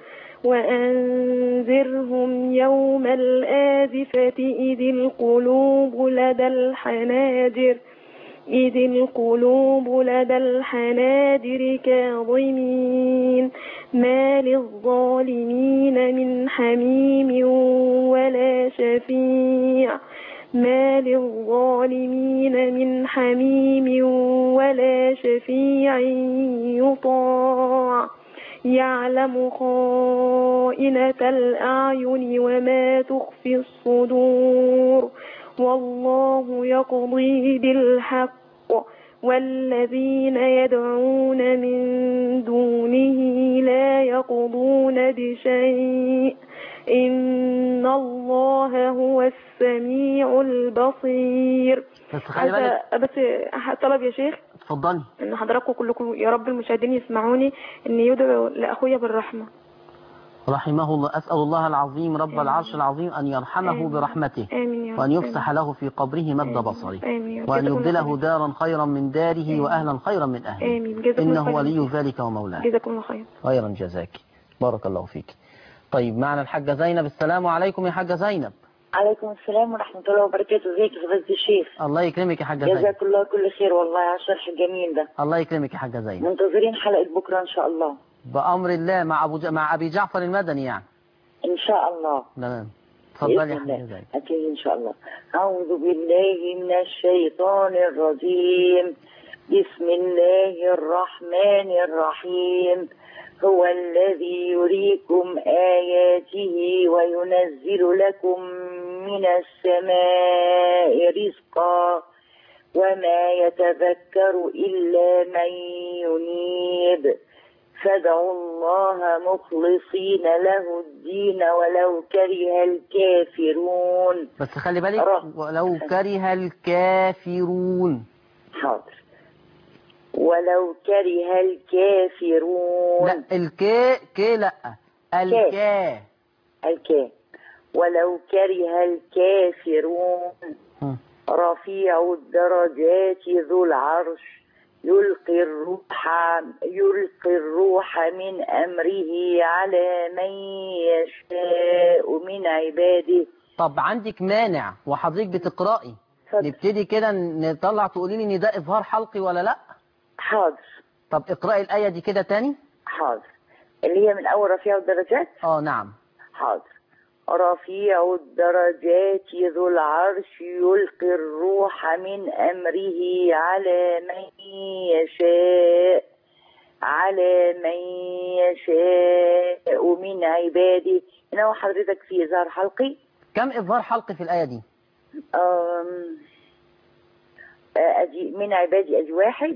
وأنذرهم يوم الآزفة إذ القلوب لدى الحناجر إذ القلوب لدى الحناجر كاظمين ما للظالمين من حميم ولا شفيع ما للظالمين من حميم ولا شفيع يطاع يعلم خائنة الأعين وما تخفي الصدور والله يقضي بالحق والذين يدعون من دونه لا يقضون بشيء إن الله هو السميع البصير بس خلي بالك عايزة بس طلب يا شيخ اتفضلي ان حضراتكم كلكم يا رب المشاهدين يسمعوني ان يدعوا لاخويا بالرحمه رحمه الله أسأل الله العظيم رب آمين. العرش العظيم أن يرحمه آمين. برحمته امين يا رب وأن يفسح له في قبره مد بصره امين يا رب. وأن جزاكم الله يبدله خير. دارا خيرا من داره وأهلا خيرا من أهله امين جزاكم الله إنه خير. ولي ذلك ومولاه جزاكم الله خير خيرا جزاك بارك الله فيك طيب معنا الحاجة زينب السلام عليكم يا حاجة زينب عليكم السلام ورحمة الله وبركاته ازيك يا فضيلة الشيخ الله يكرمك يا حاجة زينب جزاك الله كل خير والله على الشرح الجميل ده الله يكرمك يا حاجة زينب منتظرين حلقة بكرة ان شاء الله بأمر الله مع أبو ج... مع أبي جعفر المدني يعني ان شاء الله تمام اتفضلي بإذن يا الله. حاجة زينب أكيد إن شاء الله أعوذ بالله من الشيطان الرجيم بسم الله الرحمن الرحيم هو الذي يريكم آياته وينزل لكم من السماء رزقا وما يتذكر إلا من ينيب فادعوا الله مخلصين له الدين ولو كره الكافرون بس خلي بالك رب. ولو كره الكافرون حاضر ولو كره الكافرون لا الكا كي لا الكا الكاف ولو كره الكافرون هم. رفيع الدرجات ذو العرش يلقي الروح يلقي الروح من أمره على من يشاء من عباده طب عندك مانع وحضرتك بتقرأي اتفضل. نبتدي كده نطلع تقولي لي ان ده اظهار حلقي ولا لا حاضر طب اقرأي الآية دي كده تاني حاضر اللي هي من أول رفيع الدرجات اه نعم حاضر رفيع الدرجات ذو العرش يلقي الروح من أمره على من يشاء على من يشاء من عباده إنه حضرتك في إظهار حلقي كم اظهار حلقي في الآية دي أم، أجي من عبادي أجي واحد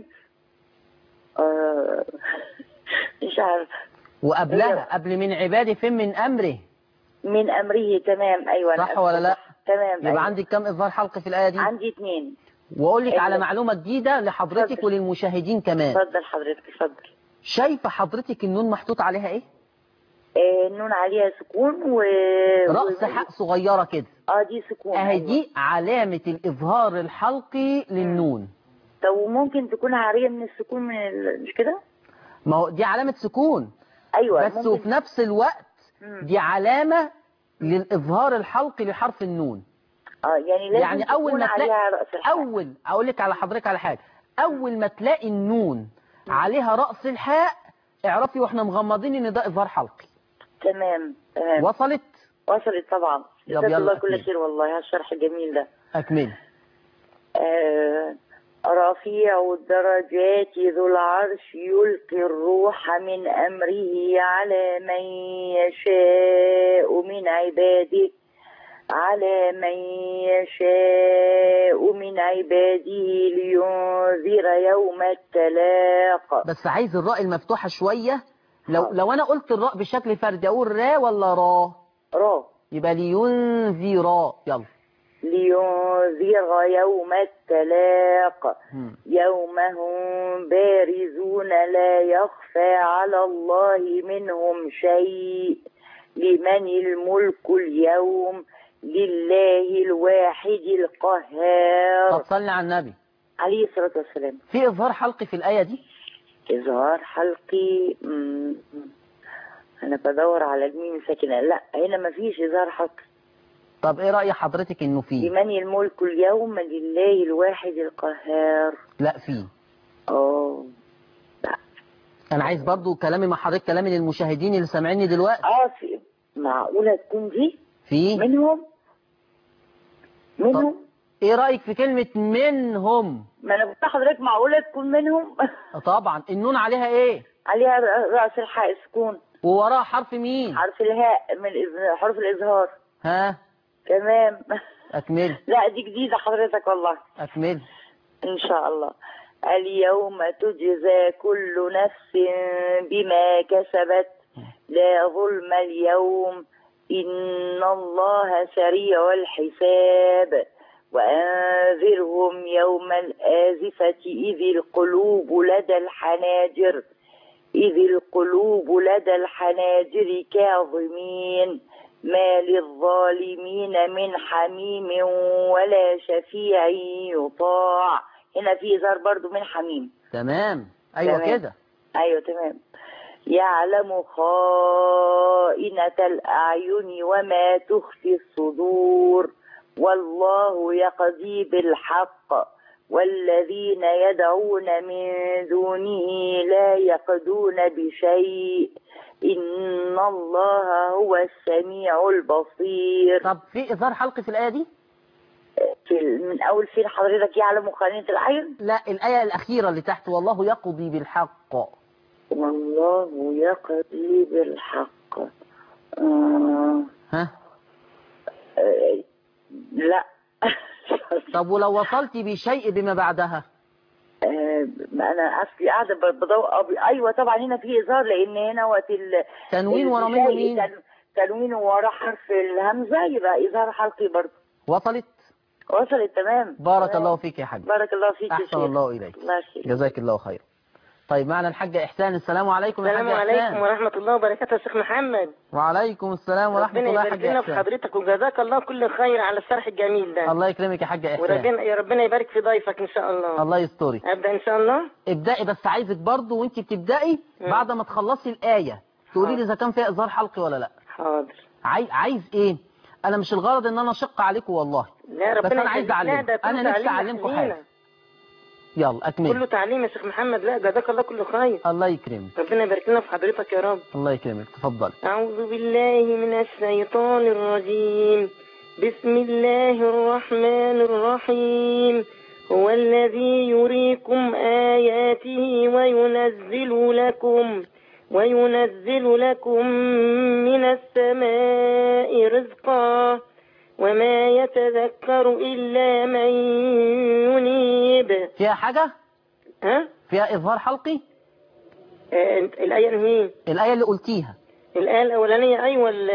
أه، مش عارف وقبلها قبل من عبادي فين من أمره من أمره تمام أيوة أنا صح ولا لا تمام يبقى أيوة. عندك كم اظهار حلقي في الآية دي عندي اثنين واقول لك على أيوة. معلومة جديدة لحضرتك اتفضل. وللمشاهدين كمان اتفضل حضرتك اتفضل شايفة حضرتك النون محطوط عليها ايه آه، النون عليها سكون و رأس و- حق صغيرة كده اه دي سكون اهي أيوة. دي علامة الإظهار الحلقي للنون طب وممكن تكون عارية من السكون من ال... مش كده؟ ما هو دي علامة سكون ايوه بس ممكن وفي نفس الوقت مم. دي علامة للإظهار الحلقي لحرف النون اه يعني لازم يعني أول تكون ما تلاقي عليها رأس الحرف أول أقول لك على حضرتك على حاجة أول ما تلاقي النون عليها رأس الحاء اعرفي واحنا مغمضين ان ده إظهار حلقي تمام تمام وصلت وصلت طبعا طب جزاك يلا الله كل أكمل. خير والله على الشرح الجميل ده أكمل آه رفيع الدرجات ذو العرش يلقي الروح من أمره على من يشاء من عباده على من يشاء من عباده لينذر يوم التلاق بس عايز الراء المفتوحة شوية لو حاضر. لو أنا قلت الراء بشكل فردي أقول را ولا را را يبقى لينذر يلا لينذر يوم التلاق مم. يوم هم بارزون لا يخفى على الله منهم شيء لمن الملك اليوم لله الواحد طب القهار صلي على النبي عليه الصلاة والسلام في إظهار حلقي في الآية دي إظهار حلقي مم. أنا بدور على الميم ساكنة لا هنا مفيش إظهار حلقي طب إيه رأي حضرتك إنه فيه لمن الملك اليوم لله الواحد القهار لا فيه اه أنا عايز برضو كلامي مع حضرتك كلامي للمشاهدين اللي سامعيني دلوقتي اه في معقولة تكون دي فيه منهم منهم إيه رأيك في كلمة منهم ما انا بقول لحضرتك معقولة تكون منهم طبعا النون عليها إيه عليها رأس الحاء سكون ووراها حرف مين حرف الهاء من الإظ- حرف الإظهار ها تمام أكمل لا دي جديدة حضرتك والله أكمل إن شاء الله اليوم تجزى كل نفس بما كسبت لا ظلم اليوم إن الله سريع الحساب وأنذرهم يوم الآزفة إذ القلوب لدى الحناجر إذ القلوب لدى الحناجر كاظمين ما للظالمين من حميم ولا شفيع يطاع هنا في إظهار برضو من حميم تمام ايوه تمام. كده أيوة تمام يعلم خائنة الأعين وما تخفي الصدور والله يقضي بالحق والذين يدعون من دونه لا يقضون بشيء إن الله هو السميع البصير طب في اظهار حلقي في الايه دي في من أول فين حضرتك يعلم خائنة الأعين لا الايه الاخيره اللي تحت والله يقضي بالحق والله يقضي بالحق آه ها آه، لا طب ولو وصلتي بشيء بما بعدها آه، انا اصلي قاعده ب- بدور أب- ايوه طبعا هنا في اظهار لان هنا وقت ال تنوين ورا منه الشيء مين؟ تن- تنوين ورا حرف الهمزه يبقى اظهار حلقي برضه وصلت وصلت تمام بارك تمام. الله فيك يا حاج بارك الله فيك يا احسن شيخ. الله اليك الله يخليك. جزاك الله خير طيب معنا الحاجة إحسان السلام عليكم يا السلام حاجة عليكم إحسان ورحمة الله وبركاته يا شيخ محمد وعليكم السلام ورحمة ربنا الله يا يبارك حاجة لنا في إحسان حضرتك وجزاك الله كل خير على الشرح الجميل ده الله يكرمك يا حاجة إحسان وربنا يا ربنا يبارك في ضيفك ان شاء الله الله يسترك ابدا ان شاء الله ابدأي بس عايزك برضو وانت بتبدأي بعد ما تخلصي الآية تقولي لي إذا كان فيها إظهار حلقي ولا لا حاضر عاي... عايز إيه أنا مش الغرض إن أنا أشق عليكم والله لا بس ربنا أنا عايز يجزيك. لا، أعلمك ده كله أنا نفسي تعليم أعلمكم لينا. حاجة يلا أكمل كله تعليم يا شيخ محمد لا جزاك الله كل خير الله يكرمك ربنا يبارك لنا في حضرتك يا رب الله يكرمك تفضل أعوذ بالله من الشيطان الرجيم بسم الله الرحمن الرحيم هو الذي يريكم آياته وينزل لكم وينزل لكم من السماء رزقا وما يتذكر إلا من ينيب فيها حاجة ها؟ فيها إظهار حلقي آه، الآية هي الآية اللي قلتيها الآية الأولانية أيوة ال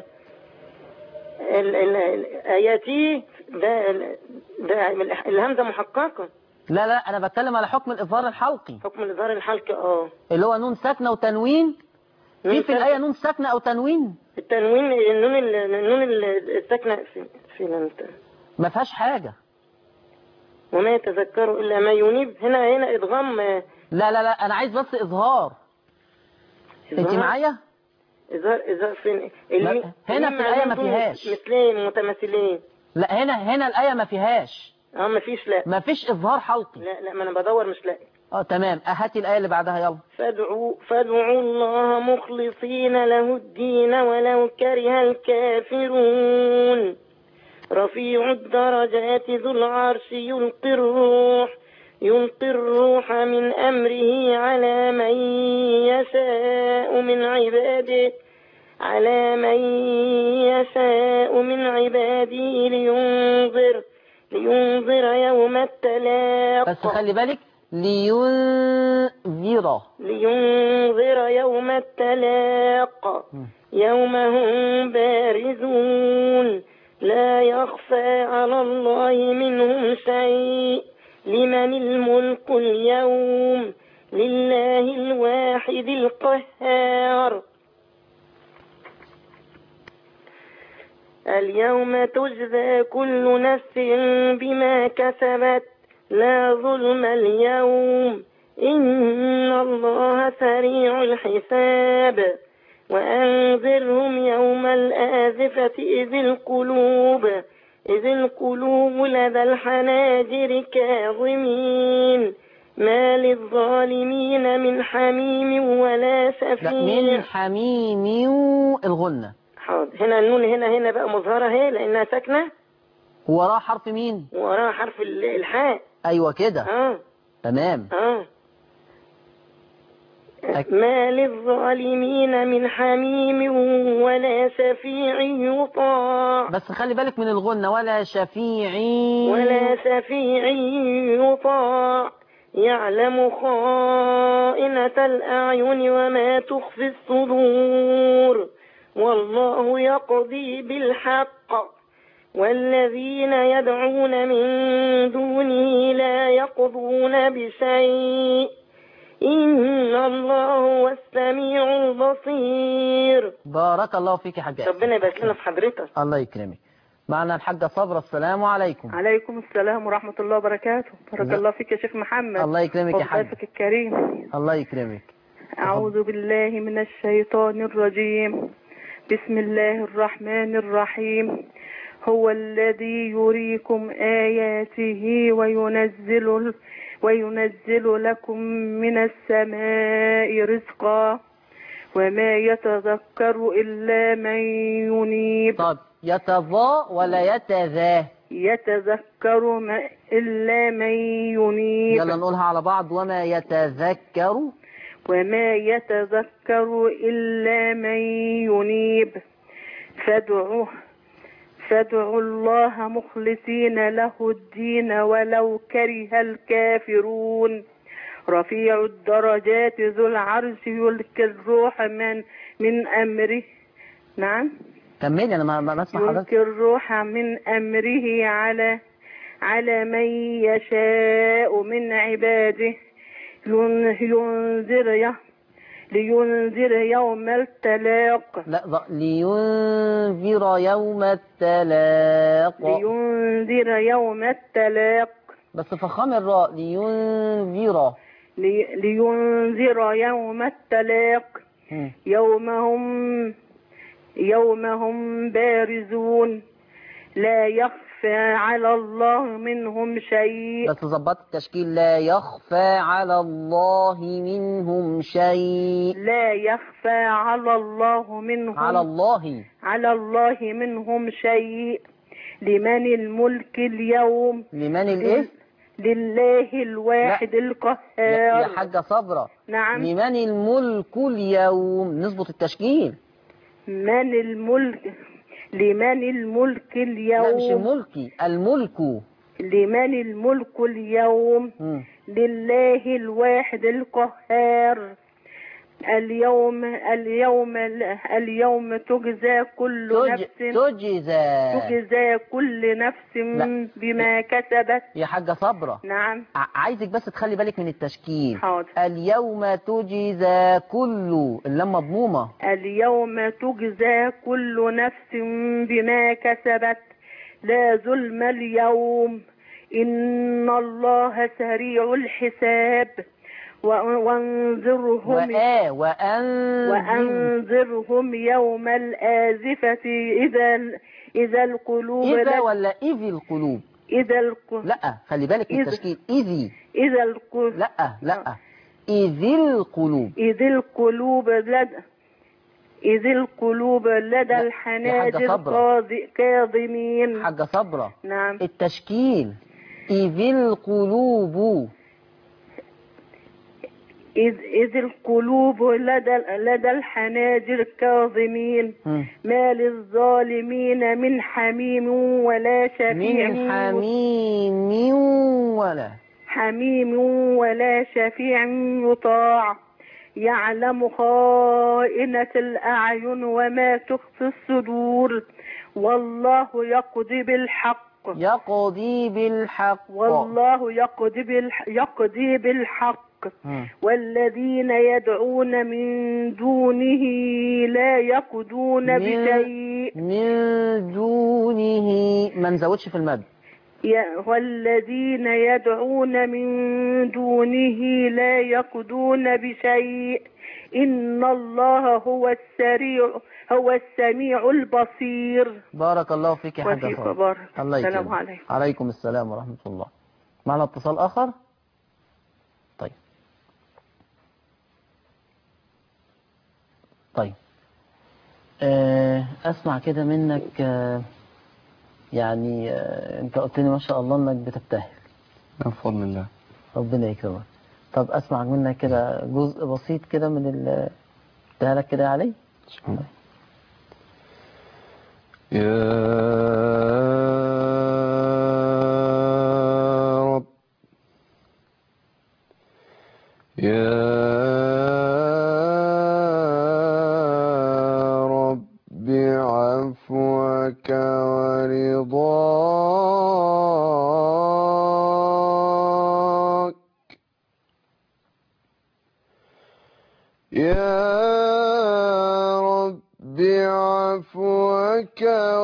ال- ال- الآياتي ده ده الهمزة محققة لا لا أنا بتكلم على حكم الإظهار الحلقي حكم الإظهار الحلقي اه اللي هو نون ساكنة وتنوين في نون في الآية نون ساكنة أو تنوين التنوين النون ال- النون ال- الساكنة في في انت ما فيهاش حاجة وما يتذكر إلا ما ينيب هنا هنا إدغام آه، لا لا لا أنا عايز بس إظهار أنت إظهار؟ معايا إظهار إظهار فين لا، المي- هنا في الميم الآية ما عندهم فيهاش. مثلين متماثلين لا هنا هنا الآية ما فيهاش اه ما فيش لا ما فيش إظهار حلقي لا لا ما أنا بدور مش لاقي اه تمام هاتي الآية اللي بعدها يلا فادعوا فادعوا الله مخلصين له الدين ولو كره الكافرون رفيع الدرجات ذو العرش يلقي الروح يلقي الروح من أمره على من يشاء من عباده على من يشاء من عباده لينذر لينذر يوم التلاق بس خلي بالك لينذر لينذر يوم التلاق يوم هم بارزون لا يخفى على الله منهم شيء لمن الملك اليوم لله الواحد القهار اليوم تجزى كل نفس بما كسبت لا ظلم اليوم إن الله سريع الحساب وأنذرهم يوم الآزفة إذ القلوب إذ القلوب لدى الحناجر كاظمين ما للظالمين من حميم ولا لا شفيع من حميم الغنة حاضر هنا النون هنا هنا بقى مظهرة اهي لأنها ساكنة وراه حرف مين وراها حرف ال- الحاء أيوة كده اه تمام اه أك- ما للظالمين من حميم ولا شفيع يطاع بس خلي بالك من الغنة ولا شفيعين ولا شفيع يطاع يعلم خائنة الأعين وما تخفي الصدور والله يقضي بالحق والذين يدعون من دونه لا يقضون بشيء إن الله هو السميع البصير بارك الله فيك يا حاجة ربنا يبارك لنا في حضرتك الله يكرمك معنا الحاجة صبرا السلام عليكم عليكم السلام ورحمة الله وبركاته بارك لا. الله فيك يا شيخ محمد الله يكرمك يا حاج. وضيفك الكريم الله يكرمك أعوذ بالله من الشيطان الرجيم بسم الله الرحمن الرحيم هو الذي يريكم آياته وينزل وينزل لكم من السماء رزقا وما يتذكر إلا من ينيب طب يتضاء ولا يتذا يتذكر ما إلا من ينيب يلا نقولها على بعض وما يتذكر وما يتذكر إلا من ينيب فادعوه فادعوا الله مخلصين له الدين ولو كره الكافرون رفيع الدرجات ذو العرش يلقي الروح من من أمره نعم كملي انا ما ما ما اسمع حضرتك يلقي الروح من أمره على على من يشاء من عباده ين- ينذر ي- لينذر يوم التلاق لا ض- لينذر يوم التلاق لينذر يوم التلاق بس فخام الراء لينذر لي- لينذر يوم التلاق مم. يوم هم يوم هم بارزون لا يخفى على الله منهم شيء بس ظبطت التشكيل لا يخفى على الله منهم شيء لا يخفى على الله منهم على الله على الله منهم شيء لمن الملك اليوم لمن الايه لله الواحد يا يا القهار حاجة صبرة نعم لمن الملك اليوم نظبط التشكيل من الملك لمن الملك لا مش اليوم الملكي الملك لمن الملك اليوم مم. لله الواحد القهار اليوم اليوم اليوم تجزى كل تج... نفس تجزى تجزى كل نفس لا. بما كسبت يا حاجة صبرة نعم ع- عايزك بس تخلي بالك من التشكيل حاضر اليوم تجزى كل اللام مضمومة اليوم تجزى كل نفس بما كسبت لا ظلم اليوم إن الله سريع الحساب و- وانذرهم وآ وأنذر وأنذرهم يوم الآزفة إذا إذا القلوب إذا لد- ولا إذ القلوب إذا الق- لا خلي بالك من إذ- التشكيل إذي إذا القلوب لا لا إذ القلوب إذ القلوب لدى إذ القلوب لدى لا، يا الحناجر حاجة صبرا. كاظ- كاظمين حاجة صبرة نعم التشكيل إذ القلوب إذ, إذ القلوب لدى, لدى الحناجر كاظمين مم. ما للظالمين من حميم ولا شفيع من حميم ولا حميم ولا شفيع يطاع يعلم خائنة الأعين وما تخفي الصدور والله يقضي بالحق يقضي بالحق والله يقضي بالحق, يقضي بالحق مم. والذين يدعون من دونه لا يقضون من- بشيء من دونه ما نزودش في المد يا- والذين يدعون من دونه لا يقضون بشيء إن الله هو السريع هو السميع البصير بارك الله فيك يا حاجة وفيك صبرا بارك الله السلام يكرمك. عليكم عليكم السلام ورحمة الله معنا اتصال آخر طيب طيب آه، أسمع كده منك آه، يعني آه، أنت قلت لي ما شاء الله إنك بتبتهل بفضل الله ربنا يكرمك طب أسمع منك كده جزء بسيط كده من ال اديها لك كده يا علي يا رب يا رب عفوك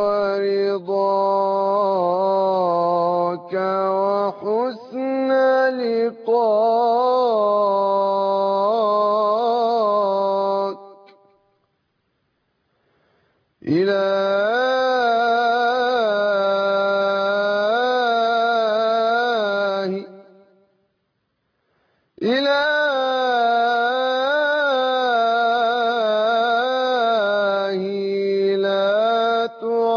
ورضاك وحسن لقاك إلهي إلهي لا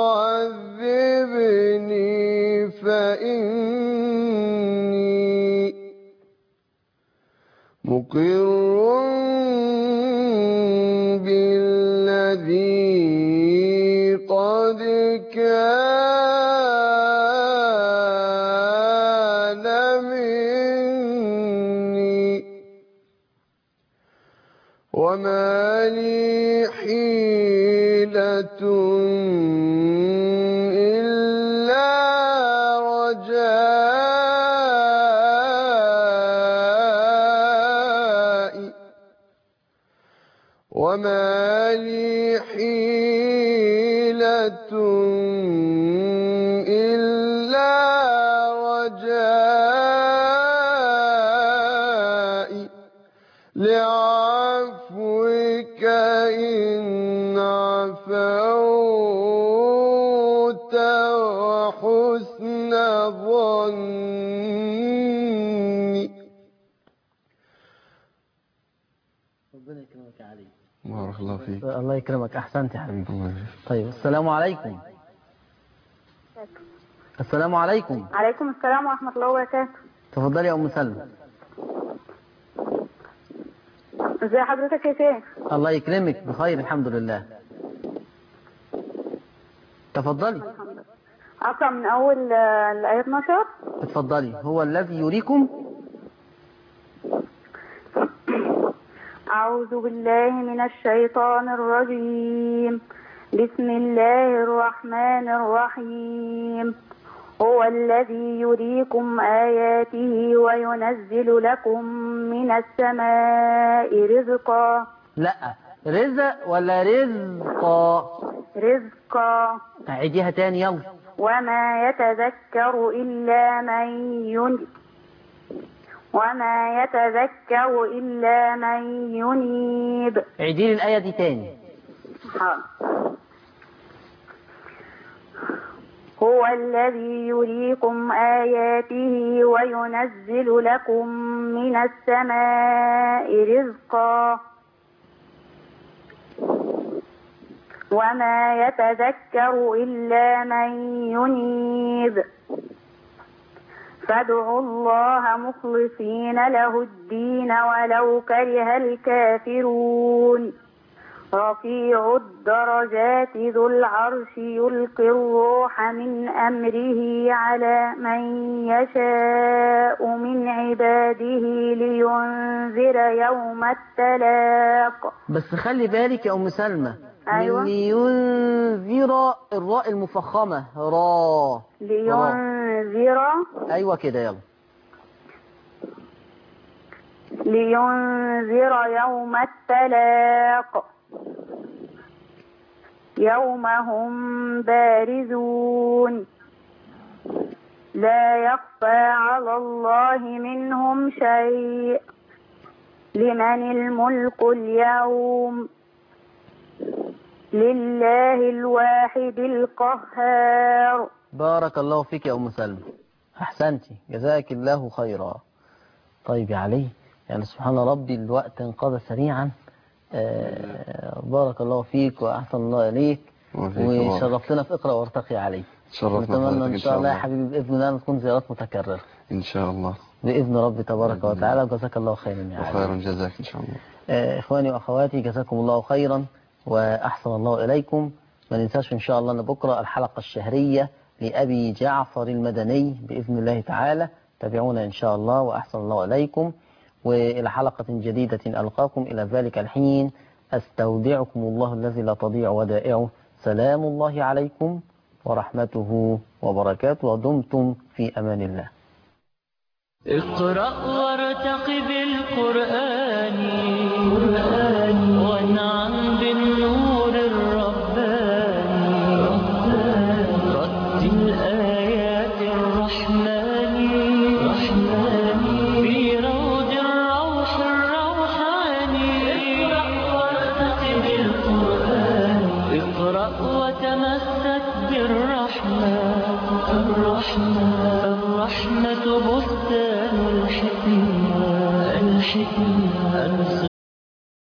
تعذبني فإني مقر بالذي قد كان مني وما لي حيلة إلا رجائي وما لي حيلة إلا رجائي لعفوك إن عفوت وحسن ظني ربنا يكرمك يا علي بارك الله فيك الله يكرمك احسنت يا حبيبي طيب السلام عليكم السلام عليكم عليكم السلام ورحمة الله وبركاته تفضلي يا ام سلمى ازي حضرتك يا شيخ الله يكرمك بخير الحمد لله تفضلي أقرأ من أول آه، الآية 12 اتفضلي هو الذي يريكم أعوذ بالله من الشيطان الرجيم بسم الله الرحمن الرحيم هو الذي يريكم آياته وينزل لكم من السماء رزقا لا رزق ولا رزقا رزقا عيديها تاني يلا وما يتذكر إلا من ينيب وما يتذكر إلا من ينيب عيدي لي الآية دي تاني حاضر. هو الذي يريكم آياته وينزل لكم من السماء رزقا وما يتذكر إلا من ينيب فادعوا الله مخلصين له الدين ولو كره الكافرون رفيع الدرجات ذو العرش يلقي الروح من أمره على من يشاء من عباده لينذر يوم التلاق بس خلي بالك يا أم سلمى أيوة. لينذر الراء المفخمة را را. لينذر أيوة كده يلا لينذر يوم التلاق يوم هم بارزون لا يخفى على الله منهم شيء لمن الملك اليوم لله الواحد القهار بارك الله فيك يا أم سلمى أحسنتي جزاك الله خيرا طيب يا علي يعني سبحان ربي الوقت انقضى سريعا آه بارك الله فيك وأحسن الله إليك وفيك بارك. وشرفتنا في اقرأ وارتقي علي شرفنا نتمنى حضرتك إن شاء الله يا حبيبي بإذن الله تكون زيارات متكررة إن شاء الله بإذن ربي تبارك وتعالى وجزاك الله خيرا يا علي وخيرا جزاك إن شاء الله آه، إخواني وأخواتي جزاكم الله خيرا وأحسن الله إليكم ما ننساش إن شاء الله أن بكرة الحلقة الشهرية لأبي جعفر المدني بإذن الله تعالى تابعونا إن شاء الله وأحسن الله إليكم وإلى حلقة جديدة ألقاكم إلى ذلك الحين أستودعكم الله الذي لا تضيع ودائعه سلام الله عليكم ورحمته وبركاته ودمتم في أمان الله اقرأ وارتقب القرآن وانعم بالنور الرباني رتل آيات الرحمن في روض الروح الروحاني اقرأ وارتقب القرآن اقرأ وتمسك بالرحمة الرحمة الرحمة بستان الحكمة الحكمة